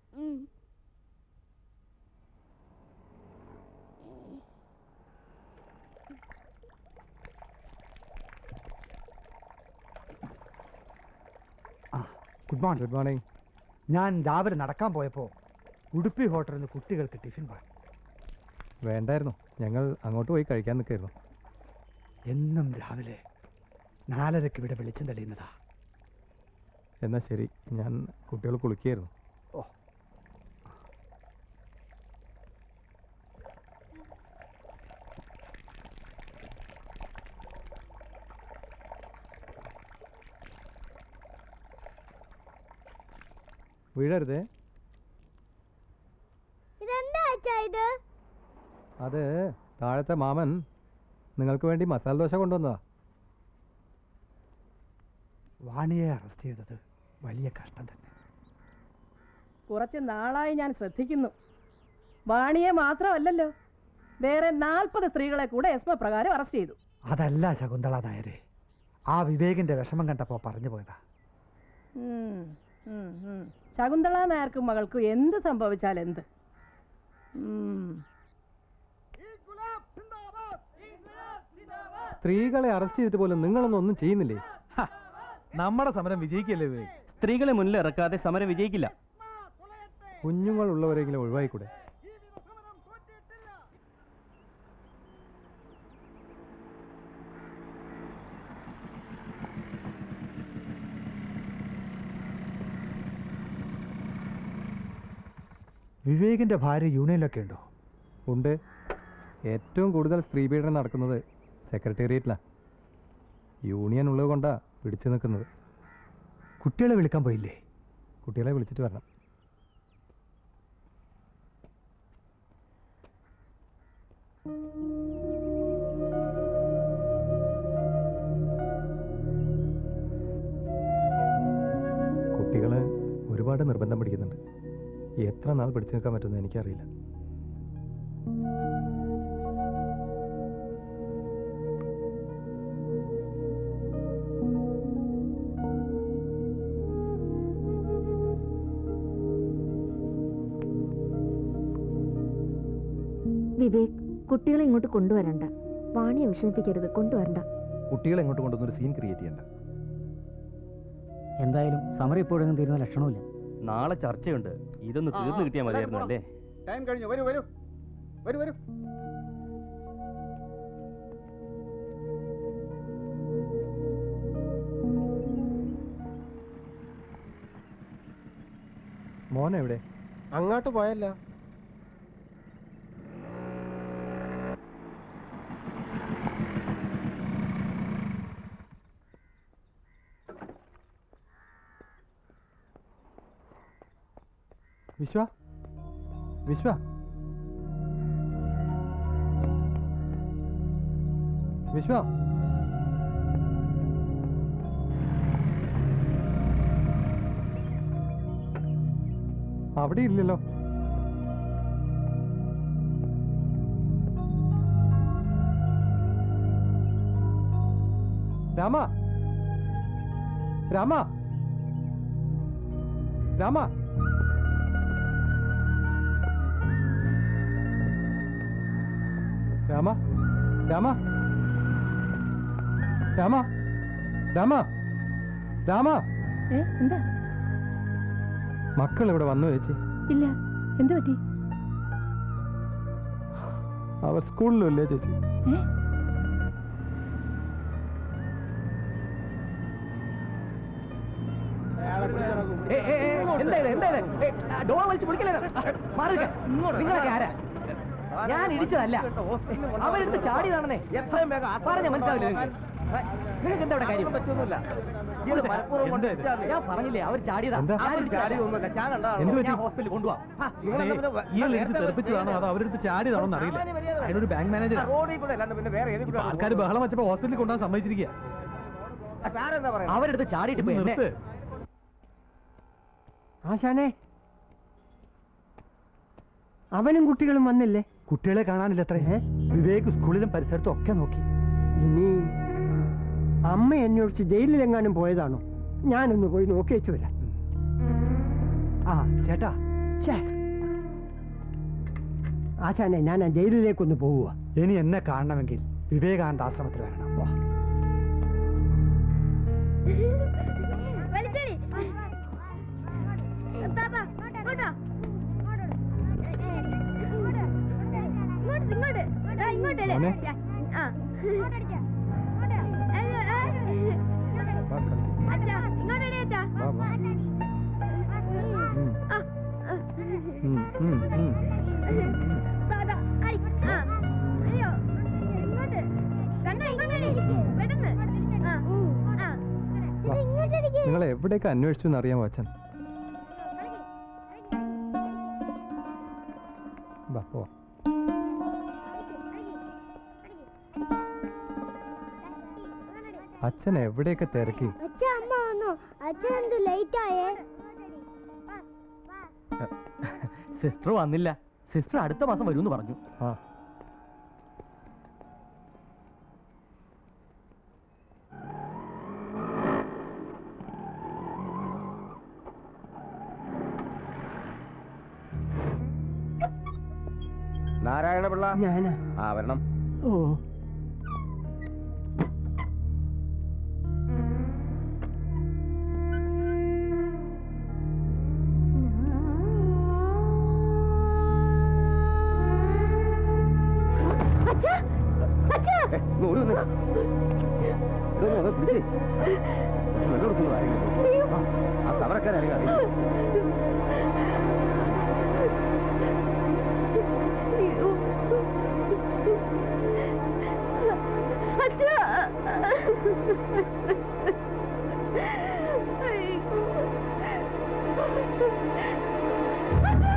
ഗുഡ് മോർണിംഗ് ഗുഡ് മോർണിംഗ് ഞാൻ രാവിലെ നടക്കാൻ പോയപ്പോൾ ഉടുപ്പി ഹോട്ടലിൽ നിന്ന് കുട്ടികൾക്ക് ടിഫിൻ വാങ്ങി വേണ്ടായിരുന്നു ഞങ്ങൾ അങ്ങോട്ട് പോയി കഴിക്കാൻ നിൽക്കായിരുന്നു എന്നും രാവിലെ നാലരയ്ക്ക് ഇവിടെ വെളിച്ചം തെളിയുന്നതാ എന്നാ ശരി ഞാൻ കുട്ടികൾ കുളിക്കുകയായിരുന്നു ഓ വീഴരുതേ ഇതെന്താ അച്ഛാ ഇത് അത് താഴത്തെ മാമൻ നിങ്ങൾക്ക് വേണ്ടി മസാല ദോശ കൊണ്ടുവന്നതാ വാണിയെ അറസ്റ്റ് ചെയ്തത് വലിയ കഷ്ടം തന്നെ കുറച്ച് നാളായി ഞാൻ ശ്രദ്ധിക്കുന്നു വാണിയെ മാത്രമല്ലല്ലോ വേറെ നാൽപ്പത് സ്ത്രീകളെ കൂടെ എസ്മ പ്രകാരം അറസ്റ്റ് ചെയ്തു അതല്ല ശകുന്തള നായരെ ആ വിവേകിന്റെ വിഷമം കണ്ടപ്പോൾ പറഞ്ഞു പോയതാ ഉം, ഉം, ഉം. ശകുന്തള നായർക്കും മകൾക്കും എന്ത് സംഭവിച്ചാൽ എന്ത് ഉം. സ്ത്രീകളെ അറസ്റ്റ് ചെയ്തിട്ട് പോലും നിങ്ങളൊന്നും ഒന്നും ചെയ്യുന്നില്ലേ നമ്മുടെ സമരം വിജയിക്കല്ലേ വിവേക് സ്ത്രീകളെ മുന്നിൽ ഇറക്കാതെ സമരം വിജയിക്കില്ല കുഞ്ഞുങ്ങൾ ഉള്ളവരെങ്കിലും ഒഴിവായിക്കൂടെ വിവേകിന്റെ ഭാര്യ യൂണിയനിലൊക്കെ ഉണ്ടോ ഉണ്ട് ഏറ്റവും കൂടുതൽ സ്ത്രീപീഡനം നടക്കുന്നത് സെക്രട്ടേറിയറ്റിലാണ് യൂണിയൻ ഉള്ളത് കൊണ്ടാ പിടിച്ചു നിൽക്കുന്നത് കുട്ടികളെ വിളിക്കാൻ പോയില്ലേ കുട്ടികളെ വിളിച്ചിട്ട് വരണം കുട്ടികൾ ഒരുപാട് നിർബന്ധം പിടിക്കുന്നുണ്ട് എത്ര നാൾ പിടിച്ചു നിൽക്കാൻ പറ്റുമെന്ന് എനിക്കറിയില്ല വിവേക് കുട്ടികളെ ഇങ്ങോട്ട് കൊണ്ടുവരണ്ട വാണിയെ വിഷമിപ്പിക്കരുത് കൊണ്ടുവരണ്ട കുട്ടികളെ എങ്ങോട്ട് കൊണ്ടുവന്നൊരു സീൻ ക്രിയേറ്റ് ചെയ്യണ്ട എന്തായാലും സമരം ഇപ്പോഴെങ്കിലും തീരുന്ന ലക്ഷണമില്ല നാളെ ചർച്ചയുണ്ട് ഇതൊന്ന് ആ, തീർന്നു ആ, കിട്ടിയാൽ മതിയായിരുന്നു എല്ലാവരും അല്ലേ ടൈം കഴിഞ്ഞു വരൂ വരൂ വരൂ വരൂ മോൻ എവിടെ അങ്ങോട്ട് പോയല്ല വിശ്വ വിശ്വ വിശ്വ അവിടെ ഇല്ലല്ലോ രാമ രാമ രാമ രാമ രാമ രാമ രാമ രാമ ഏ എന്താ മക്കൾ ഇവിടെ വന്നു ചേച്ചി ഇല്ല എന്ത് പറ്റി അവർ സ്കൂളിലും ഇല്ലേ ചേച്ചി ഏ ഡോർ വലിച്ചു പിടിക്കലേ മാറുക നിങ്ങളൊക്കെ ആരാ ഞാൻ ഇടിച്ചതല്ല അവരെടുത്ത് ചാടിയതാണെന്നേ എത്രയും വേഗം പറഞ്ഞ മനസ്സിലാവില്ല നിങ്ങൾക്ക് നിങ്ങൾക്ക് എന്താ ഇവിടെ കാര്യം പറ്റൊന്നുമില്ല ഞാൻ പറഞ്ഞില്ലേ അവർ ചാടിയതാ എന്താ? ഞാൻ ഇടിച്ചതല്ല. എന്ത് പറ്റി? ഞാൻ ഹോസ്പിറ്റലിൽ കൊണ്ടുപോവാം ഇയാൾ എടുത്ത് തെറിപ്പിച്ചതാണോ അതോ അവരെടുത്ത് ചാടിയതാണോ അറിയില്ല അതിനൊരു ബാങ്ക് മാനേജർ ആൾക്കാർ ബഹളം വെച്ചപ്പോ ഹോസ്പിറ്റലിൽ കൊണ്ടുപോകാൻ സമ്മതിച്ചിരിക്കുക അവരെടുത്ത് ചാടിയിട്ട് ഇപ്പൊ എന്നെ- നിർത്ത് ആശാനെ അവനും കുട്ടികളും വന്നില്ലേ കുട്ടികളെ കാണാനില്ല അത്രേ വിവേക് സ്കൂളിലും പരിസരത്തും ഒക്കെ നോക്കി ഇനി അമ്മ അന്വേഷിച്ച് ജയിലിലെങ്ങാനും പോയതാണോ ഞാനൊന്ന് പോയി നോക്കിയേച്ചു വരാം ആ ചേട്ടാ ഛേ. ആശാനെ ഞാൻ ആ ജയിലിലേക്കൊന്ന് പോവുക ഇനി എന്നെ കാണണമെങ്കിൽ വിവേകാനന്ദ ആശ്രമത്തിൽ വരണം വാ വലിച്ചേടി താത്ത ഇങ്ങോട്ടാ ഇങ്ങോട്ട് ഇങ്ങോട്ട് ദാ ഇങ്ങോട്ട് അല്ലേ? മോനെ. ആ അയ്യോ, ആ. അച്ഛാ ഇങ്ങോട്ടേ അച്ഛാ വാ, വാ. ആ, ആ. ഉം, ഉം, ഉം. ദാ, ദാ, അടി. ആ. അയ്യോ ഇങ്ങോട്ട് കണ്ണ ഇങ്ങോട്ടടി പെട്ടെന്ന് ആ ആ വാ. നിങ്ങൾ എവിടെയൊക്കെ അന്വേഷിച്ചു എന്നറിയാമോ അച്ഛൻ വാ പോവാം അച്ഛൻ എവിടെയൊക്കെ തിരക്കി അച്ഛ അമ്മ വന്നോ അച്ഛൻ എന്ത് ലേറ്റ് ആയേ സിസ്റ്റർ വന്നില്ല സിസ്റ്റർ അടുത്ത മാസം വരുമെന്ന് പറഞ്ഞു ആ നാരായണപിള്ള ഞാനാ ആ വരണം ഓ ഏ, ഇങ്ങ് ഓടി വന്നേ. ഇതൊന്ന് വന്ന് പിടിച്ചേ. കുറച്ച് വെള്ളം എടുത്തു ആരെങ്കിലും. ആ, ആ സമരക്കാരെ അറിയാം അച്ഛാ